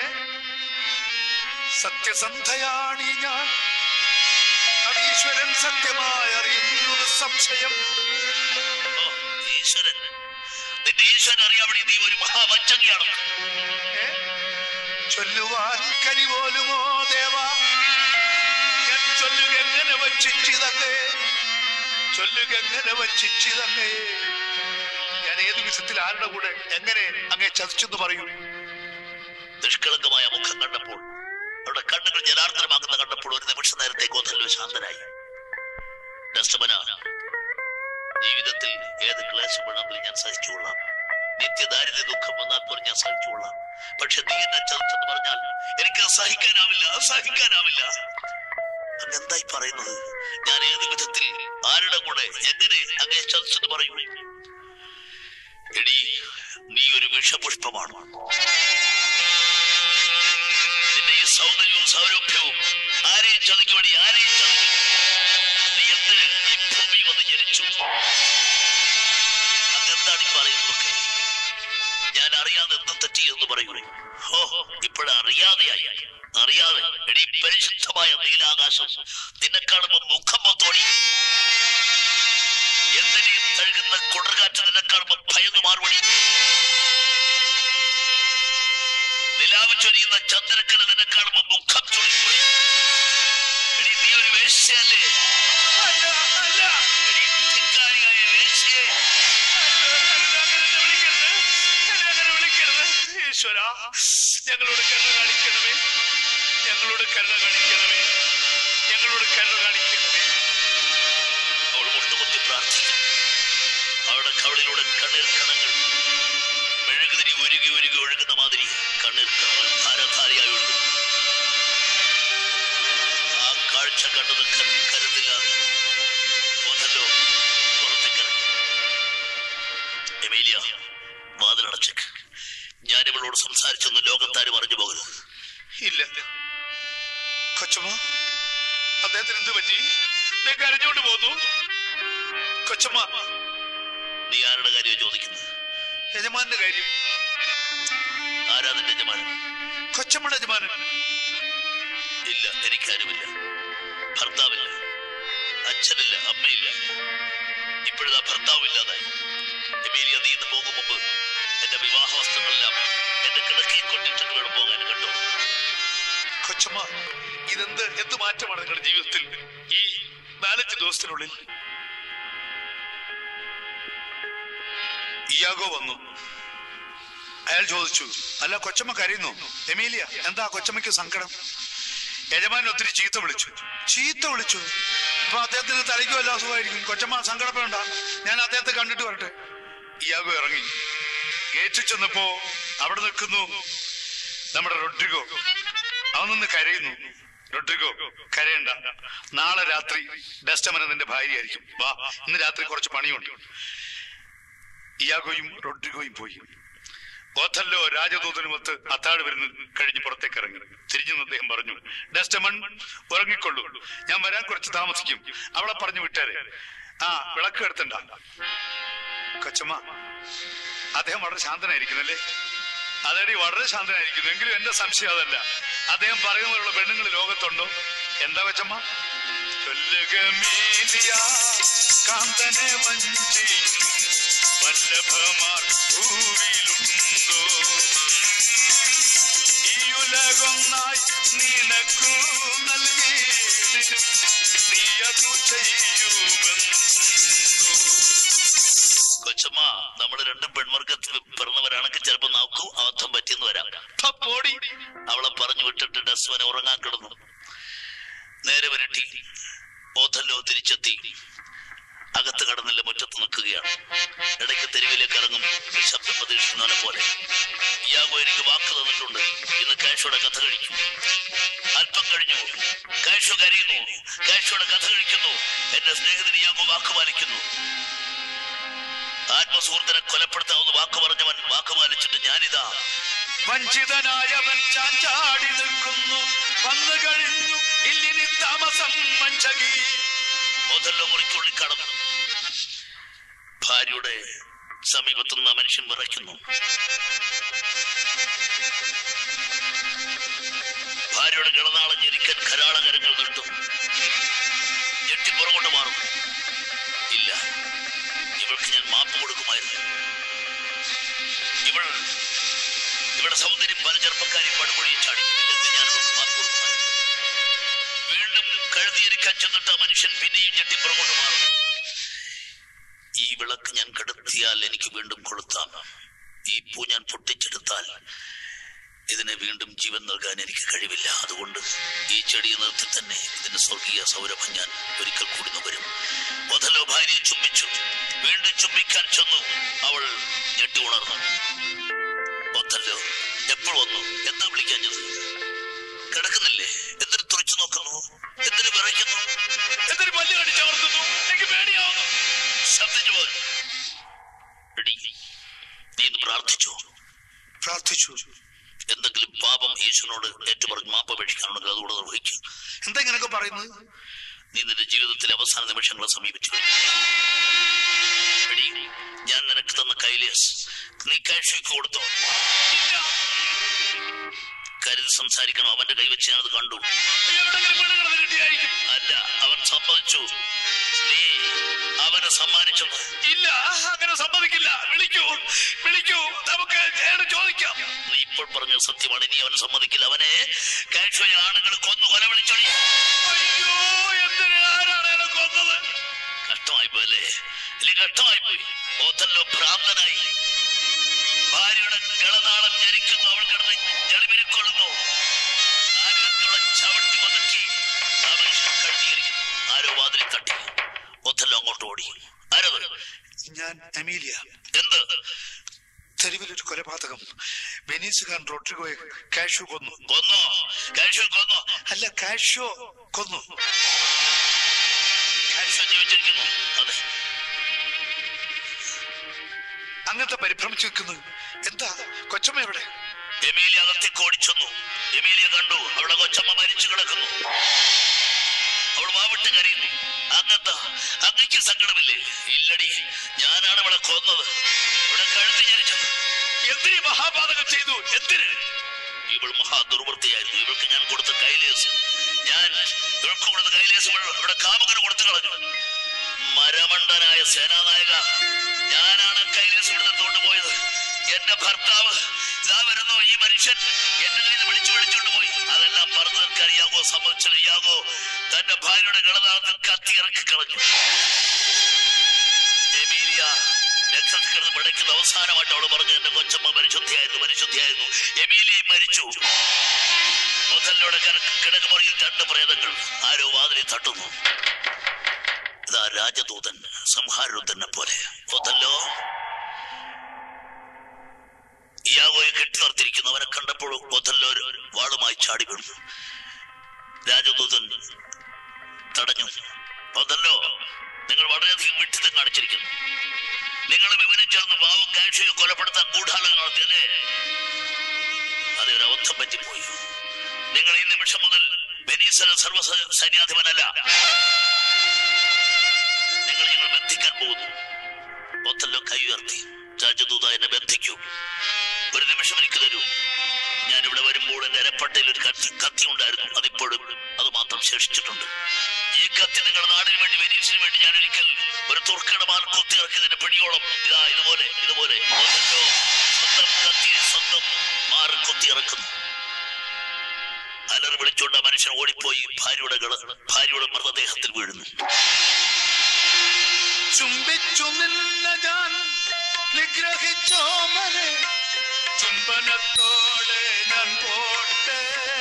സത്യസന്ധയാണി ഞാൻ അതീശ്വരൻ സത്യമായി അറിയുന്നത് സംശയം ഓ, ഈശ്വരൻ നിന്റെ ഈശ്വരൻ അറിയാമടി നീ ഒരു മഹാവഞ്ചകയാണ് ഏ? ചൊല്ലുവാൻ കരി പോലുമോ ദേവാ ഞാൻ ചൊല്ലുക എങ്ങനെ വച്ചിച്ചിതങ്ങേ ചൊല്ലുക എങ്ങനെ വച്ചിച്ചിതങ്ങേ ഞാൻ ഏത് വിധത്തിൽ ആരുടെ കൂടെ എങ്ങനെ അങ്ങേ ചതിച്ചെന്ന് പറയൂ നിഷ്കളങ്കമായ മുഖം കണ്ടപ്പോൾ അവരുടെ കണ്ണുകൾ ജലാർദ്രമാക്കുന്ന കണ്ടപ്പോൾ ഒരു നിമിഷ നേരത്തേക്ക് ഒന്നല്ലോ ശാന്തനായി ഡസ്റ്റമന ജീവിതത്തിൽ ഏത് ക്ലേശം വേണമെങ്കിലും ഞാൻ സഹിച്ചുകൊള്ളാം നിത്യദാരിദ്ര്യ ദുഃഖം വന്നാൽ പോലും ഞാൻ സഹിച്ചുകൊള്ളാം പക്ഷെ നീ എന്നെ ചതിച്ചെന്ന് പറഞ്ഞാൽ എനിക്ക് സഹിക്കാനാവില്ല സഹിക്കാനാവില്ല അങ്ങ് എന്തായി പറയുന്നത് ഞാൻ ഏത് വിധത്തിൽ ആരുടെ കൂടെ എങ്ങനെ അങ്ങേ ചതിച്ചെന്ന് പറയൂ എടി നീ ഒരു വിഷപുഷ്പമാണ് നിന്റെ ഈ സൗന്ദര്യവും സൗരഭ്യവും ആരെയും ചതിക്കുവടി ആരെയും ചതിക്കും നീ എന്തിന് ഈ ഭൂമി വന്ന് ജനിച്ചു അതെന്താണ് ഈ പറയുന്നതൊക്കെ ഞാൻ അറിയാതെ എന്തും തെറ്റി എന്ന് പറയൂ ഓ ഇപ്പോഴറിയാതെയായി അറിയാതെ എടി പരിശുദ്ധമായ നീലാകാശം നിന്നെ കാണുമ്പോ മുഖം മൊത്തോടി എന്തിനീ തഴുകുന്ന കുടർകാറ്റ് നിന്നെ കാണുമ്പോ ഭയന്നു മാറുപടി നിലാവ് ചൊരിയുന്ന ചന്ദ്രക്കല നിന്നെ കാണുമ്പോ മുഖം ചൊളിപ്പോയി എടി നീ ഒരു വേശ്യയല്ലേ അല്ല, അല്ല. എടി ധിക്കാരിയായ വേശ്യയെ ഈശ്വര ഞങ്ങളോട് കരുണ കാണിക്കണമേ ഞങ്ങളോട് കരുണ കാണിക്കണമേ ഞങ്ങളോട് കരുണ കാണിക്കണമേ അവൾ മുട്ടുകുത്തി പ്രാർത്ഥിക്കും അവളുടെ കവളിലൂടെ കണ്ണീർ കണങ്ങൾ മെഴുകുതിരി ഉരുകി ഉരുകി ഒഴുകുന്ന മാതിരി കണ്ണീർ കണങ്ങൾ ധാരധാരയായി ഒഴുകും ആ കാഴ്ച കണ്ടു നിൽക്കാൻ കരുതില്ലാതെ ഒന്നല്ലോ പുറത്തേക്കിറങ്ങി എമീലിയ വാതിലടച്ചേക്ക് ഞാൻ ഇവളോട് സംസാരിച്ചൊന്ന് ലോകത്താരും അറിഞ്ഞു പോകരുത് ഇല്ല കൊച്ചമ്മ അദ്ദേഹത്തിന് എന്ത് പറ്റി ഞാൻ കരഞ്ഞോണ്ട് പോന്നു കൊച്ചമ്മ നീ ആരുടെ കാര്യം ചോദിക്കുന്നത് യജമാന്റെ കാര്യം ആരാ നിന്റെ യജമാനൻ കൊച്ചമ്മയുടെ യജമാനൻ ഇല്ല എനിക്കാരുമില്ല ഭർത്താവില്ല അച്ഛനില്ല അമ്മയില്ല ഇപ്പോഴാ ഭർത്താവ് ഇല്ലാതായി എമീലിയ നീ ഇന്ന് പോകും മുമ്പ് എന്റെ വിവാഹ വസ്ത്രങ്ങളെല്ലാം എന്റെ കിടക്കയിൽ കൊണ്ടിട്ടിട്ട് വേണം പോകാൻ കേട്ടോ കൊച്ചമ്മ ഇതെന്ത് എന്ത് മാറ്റമാണ് നിങ്ങളുടെ ജീവിതത്തിൽ ഈ നാലഞ്ച് ദിവസത്തിനുള്ളിൽ ഇയാഗോ വന്നു അയാൾ ചോദിച്ചു അല്ല കൊച്ചമ്മ കരയുന്നു എമീലിയ എന്താ കൊച്ചമ്മയ്ക്ക് സങ്കടം യജമാൻ ഒത്തിരി ചീത്ത വിളിച്ചു ചീത്ത വിളിച്ചു അപ്പൊ അദ്ദേഹത്തിന് തലയ്ക്കും എല്ലാ അസുഖമായിരിക്കും കൊച്ചമ്മ സങ്കടപ്പെടണ്ട ഞാൻ അദ്ദേഹത്തെ കണ്ടിട്ട് വരട്ടെ ഇയാഗോ ഇറങ്ങി ഗേറ്റിൽ ചെന്നപ്പോ അവിടെ നിൽക്കുന്നു നമ്മുടെ റൊഡ്രിഗോ അവൻ നിന്ന് കരയുന്നു റൊഡ്രിഗോ കരയണ്ട നാളെ രാത്രി ഡസ്റ്റമന നിന്റെ ഭാര്യയായിരിക്കും വാ ഇന്ന് രാത്രി കുറച്ച് പണിയുണ്ട് ഇയാഗോയും റൊഡ്രിഗോയും പോയി ഓഥല്ലോ രാജദൂതനുമൊത്ത് അത്താഴ് വരുന്ന കഴിഞ്ഞ് പുറത്തേക്ക് ഇറങ്ങി തിരിഞ്ഞു നിന്ന് അദ്ദേഹം പറഞ്ഞു ഡസ്റ്റമൺ ഉറങ്ങിക്കൊള്ളൂ ഞാൻ വരാൻ കുറച്ച് താമസിക്കും അവളെ പറഞ്ഞു വിട്ടേരെ ആ വിളക്ക് എടുത്തണ്ട കൊച്ചമ്മ അദ്ദേഹം വളരെ ശാന്തനായിരിക്കുന്നല്ലേ അതേടി വളരെ ശാന്തനായിരിക്കുന്നു എങ്കിലും എന്റെ സംശയം അതല്ല അദ്ദേഹം പറയുന്നവരുള്ള പെണ്ണുങ്ങൾ ലോകത്തുണ്ടോ എന്താ വെച്ചമ്മ ചൊല്ലുക മീതിയ കാന്തനെ വഞ്ചിക്കും വല്ലഭമാർ ഭൂവിലുണ്ടോ ഈ ഉലകൊന്നായി നിനക്കു നൽകി നീ അതു ചെയ്യുമെന്നു കൊച്ചമ്മ നമ്മൾ രണ്ടും പെൺവർഗത്തിൽ പിറന്നവരാണെങ്കിൽ ചിലപ്പോ നമുക്ക് അബദ്ധം പറ്റിയെന്ന് വരാം ഥ, പോടി അവളെ പറഞ്ഞു വിട്ടിട്ട് ഡസ്വനെ ഉറങ്ങാൻ കിടന്നു നേരെ വരട്ടി ഓഥല്ലോ തിരിച്ചെത്തി അകത്ത് കടന്നില്ല മുറ്റത്ത് നിൽക്കുകയാണ് ഇടയ്ക്ക് തെരുവിലേക്ക് ഇറങ്ങും ഒരു ശബ്ദം പ്രതീക്ഷിക്കുന്നവനെ പോലെ യാഗോ എനിക്ക് വാക്ക് തന്നിട്ടുണ്ട് ഇന്ന് കാഷോടെ കഥ കഴിക്കും അല്പം കഴിഞ്ഞു കാഷോ കരയുന്നു കാഷോടെ കഥ കഴിക്കുന്നു എന്റെ സ്നേഹിതന് യാഗോ വാക്ക് പാലിക്കുന്നു ആത്മസുഹൃത്തിനെ കൊലപ്പെടുത്താവുന്ന വാക്ക് പറഞ്ഞവൻ വാക്ക് പാലിച്ചിട്ട് ഞാനിതാ വഞ്ചിതനായവൻ ചാഞ്ചാടി നിൽക്കുന്നു വന്നു കഴിഞ്ഞു ഇല്ലിനി താമസം മഞ്ചകി ഓഥല്ലോ മുറിക്കുള്ളിൽ കടന്നു ഭാര്യയുടെ സമീപത്തുനിന്ന് ആ മനുഷ്യൻ വിറയ്ക്കുന്നു ഭാര്യയുടെ ഗളനാളഞ്ഞിരിക്കാൻ ഖരാളകരങ്ങൾ നീട്ടും ഞെട്ടി പുറകോട്ട് മാറും ഇല്ല ഇവൾക്ക് ഞാൻ മാപ്പ് കൊടുക്കുമായിരുന്നു ഇവൾ ഇവിടെ സൗന്ദര്യം പല ചെറുപ്പക്കാരി പടുപൊഴി ചാടി ഇല്ലെങ്കിൽ ഞാൻ അവൾക്ക് മാപ്പ് കൊടുക്കുമായിരുന്നു വീണ്ടും കഴുതിയിരിക്കാൻ ചെന്നിട്ട് ആ മനുഷ്യൻ പിന്നെയും ഞെട്ടി പുറകോട്ട് മാറും ഈ വിളക്ക് ഞാൻ കെടുത്തിയാൽ എനിക്ക് വീണ്ടും കൊളുത്താം ഈ പൂ ഞാൻ പൊട്ടിച്ചെടുത്താൽ ഇതിനെ വീണ്ടും ജീവൻ നൽകാൻ എനിക്ക് കഴിവില്ല അതുകൊണ്ട് ഈ ചെടിയെ നിർത്തി തന്നെ ഇതിന്റെ സ്വർഗീയ സൗരഭം ഞാൻ ഒരിക്കൽ കൂടി നുകരും ഒതല്ലോ ഭാര്യയെ ചുംബിച്ചു വീണ്ടും ചുംബിക്കാൻ ചെന്നു അവൾ ഞെട്ടി ഉണർന്നു ഒത്തല്ലോ എപ്പോൾ വന്നു എന്താ വിളിക്കാഞ്ഞത് കിടക്കുന്നില്ലേ എന്തിനു തുറച്ചു നോക്കുന്നു എന്തിനു വിറയ്ക്കുന്നു എന്തൊരു പല്ല് കടിച്ചമർത്തുന്നു എനിക്ക് പേടിയാവുന്നു ശബ്ദിച്ചു പോലും എടി, നീ ഇന്ന് പ്രാർത്ഥിച്ചോ പ്രാർത്ഥിച്ചു എന്തെങ്കിലും പാപം യേശുവിനോട് ഏറ്റുപറഞ്ഞ് മാപ്പപേക്ഷിക്കാനുണ്ടെങ്കിൽ അതുകൂടെ നിർവഹിക്കും എന്താ ഇങ്ങനൊക്കെ പറയുന്നത് നീ നിന്റെ ജീവിതത്തിലെ അവസാന നിമിഷങ്ങളെ സമീപിച്ചു എടി, ഞാൻ നിനക്ക് തന്ന കൈലേസ് നീ കാഴ്ചയ്ക്ക് കൊടുത്തോ ഇല്ല കരുതി സംസാരിക്കണം അവന്റെ കൈവച്ച് ഞാനത് കണ്ടു എവിടെങ്കിലും വീണ് കിടന്ന് കിട്ടിയായിരിക്കും അല്ല അവൻ സമ്മതിച്ചു നീ അവനെ സമ്മാനിച്ചത് ഇല്ല അങ്ങനെ സമ്മതിക്കില്ല വിളിക്കൂ വിളിക്കൂ നമുക്ക് നേരെ ചോദിക്കാം നീ ഇപ്പോൾ പറഞ്ഞ സത്യമാണ് നീ അവനെ സമ്മതിക്കില്ല അവനെ കാഴ്ചയെ ആണുങ്ങൾ കൊന്നു കൊല വിളിച്ചോടി അയ്യോ എന്തിന് ആരാണ് എന്നെ കൊന്നത് കഷ്ടമായി പോയല്ലേ ഇല്ലേ കഷ്ടമായി പോയി ഓത്തല്ലോ ഭ്രാന്തനായി ഭാര്യയുടെ ഗളനാളം ഞെരിക്കുന്നു അവൾ കിടന്ന് ഞെളിമിരിക്കൊള്ളുന്നു നാലുകളെ ചവിട്ടി ഒതുക്കി ആ മനുഷ്യൻ കഴിഞ്ഞിരിക്കുന്നു ആരോ വാതിലിൽ തട്ടി ഒത്തല്ലോ അങ്ങോട്ട് ഓടി ആരത് ഞാൻ അമീലിയ എന്ത് തെരുവിലൊരു കൊലപാതകം വെനീസുകാരൻ റോഡ്രിഗോയെ കാഷു കൊന്നു കൊന്നോ കാഴ്ച കൊന്നോ അല്ല കാഷോ കൊന്നു കാഴ്ച ജീവിച്ചിരിക്കുന്നു അതെ അങ്ങനത്തെ പരിഭ്രമിച്ചു നിൽക്കുന്നു എന്താ കൊച്ചമ്മ എവിടെ എമീലിയ അകത്തേക്ക് ഓടിച്ചെന്നു എമീലിയ കണ്ടു അവളുടെ കൊച്ചമ്മ മരിച്ചു കിടക്കുന്നു അവൾ വാവിട്ട് കരയുന്നു അങ്ങന്താ അങ്ങയ്ക്ക് സങ്കടമില്ലേ ഇല്ലടി ഞാനാണ് അവളെ കൊന്നത് ഇവിടെ കഴുത്തി ജനിച്ചത് എന്തിനീ മഹാപാതകം ചെയ്തു എന്തിന് ഇവൾ മഹാദുർവൃത്തിയായിരുന്നു ഇവൾക്ക് ഞാൻ കൊടുത്ത കൈലേസ് ഞാൻ ഇവൾക്ക് കൊടുത്ത കൈലേസ് ഇവൾ ഇവിടെ കാമുകന് കൊടുത്തു കളഞ്ഞു മരമണ്ടനായ സേനാനായക ഞാനാണ് കൈലേസ് ഇവിടുന്ന് കൊണ്ടുപോയത് എന്റെ ഭർത്താവ് ഇതാ വരുന്നു ഈ മനുഷ്യൻ എന്റെ കയ്യിൽ നിന്ന് വിളിച്ചു വിളിച്ചോണ്ട് പോയി അതെല്ലാം പറഞ്ഞു തീർക്കാൻ യാഗോ സമ്മതിച്ചില്ല യാഗോ തന്റെ ഭാര്യയുടെ കളനാളത്തിൽ കത്തി ഇറക്കി കളഞ്ഞു എമീലിയ രക്തത്തിൽ കിടന്ന് പിടയ്ക്കുന്ന അവസാനമായിട്ട് അവൾ പറഞ്ഞു എന്റെ കൊച്ചമ്മ പരിശുദ്ധിയായിരുന്നു പരിശുദ്ധിയായിരുന്നു എമീലിയയും മരിച്ചു മുതലോടെ കിടക്കുമുറിയിൽ രണ്ട് പ്രേതങ്ങൾ ആരോ വാതിലിൽ തട്ടുന്നു ഇതാ രാജദൂതൻ സംഹാരദൂതനെ പോലെ ഒതല്ലോ യാഗോയെ കെട്ടി നിർത്തിയിരിക്കുന്നു അവനെ കണ്ടപ്പോൾ ഒതല്ലോ ഒരു വാളുമായി ചാടി വീണു രാജദൂതൻ തടഞ്ഞു ഒതല്ലോ നിങ്ങൾ വളരെയധികം വിട്ടിത്തം കാണിച്ചിരിക്കുന്നു നിങ്ങൾ വിവരം ചേർന്ന് പാവം കാഴ്ചയെ കൊലപ്പെടുത്താൻ ഗൂഢാലോചന നടത്തിയല്ലേ അതെ ഒരു അബദ്ധം പറ്റിപ്പോയി നിങ്ങൾ ഈ നിമിഷം മുതൽ വെനീസല സർവ സൈന്യാധിപനല്ല നിങ്ങൾ ഞങ്ങൾ ബന്ധിക്കാൻ പോകുന്നു ഒത്തല്ലോ കൈ ഉയർത്തി രാജദൂത എന്നെ ബന്ധിക്കൂ ഒരു നിമിഷം എനിക്ക് തരൂ ഞാൻ ഇവിടെ വരുമ്പോൾ എന്റെ അരപ്പട്ടയിൽ ഒരു കത്തി കത്തി ഉണ്ടായിരുന്നു അതിപ്പോഴും അത് മാത്രം ശേഷിച്ചിട്ടുണ്ട് ഈ കത്തി നിങ്ങളുടെ നാടിന് വേണ്ടി വെനീസിന് വേണ്ടി ഞാൻ ഒരിക്കൽ ഒരു തുർക്കയുടെ മാർ കുത്തി ഇറക്കിയതിന്റെ പിടിയോളം ഇതാ ഇതുപോലെ ഇതുപോലെ ഒത്തല്ലോ സ്വന്തം കത്തി സ്വന്തം മാർ കുത്തി ഇറക്കുന്നു എന്ന് വിളിച്ചുകൊണ്ട് ആ മനുഷ്യൻ ഓടിപ്പോയി ഭാര്യയുടെ ഗള ഭാര്യയുടെ മൃതദേഹത്തിൽ വീഴുന്നു ചുംബിച്ചു നിന്ന ഞാൻ നിഗ്രഹിച്ചോമനെ ചുംബനത്തോടെ ഞാൻ പോട്ടെ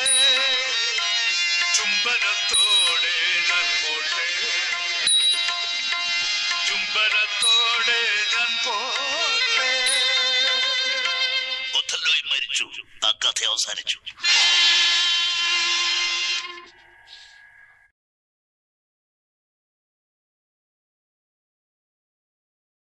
ചുംബനത്തോടെ ഞാൻ പോട്ടെ ചുംബനത്തോടെ ഞാൻ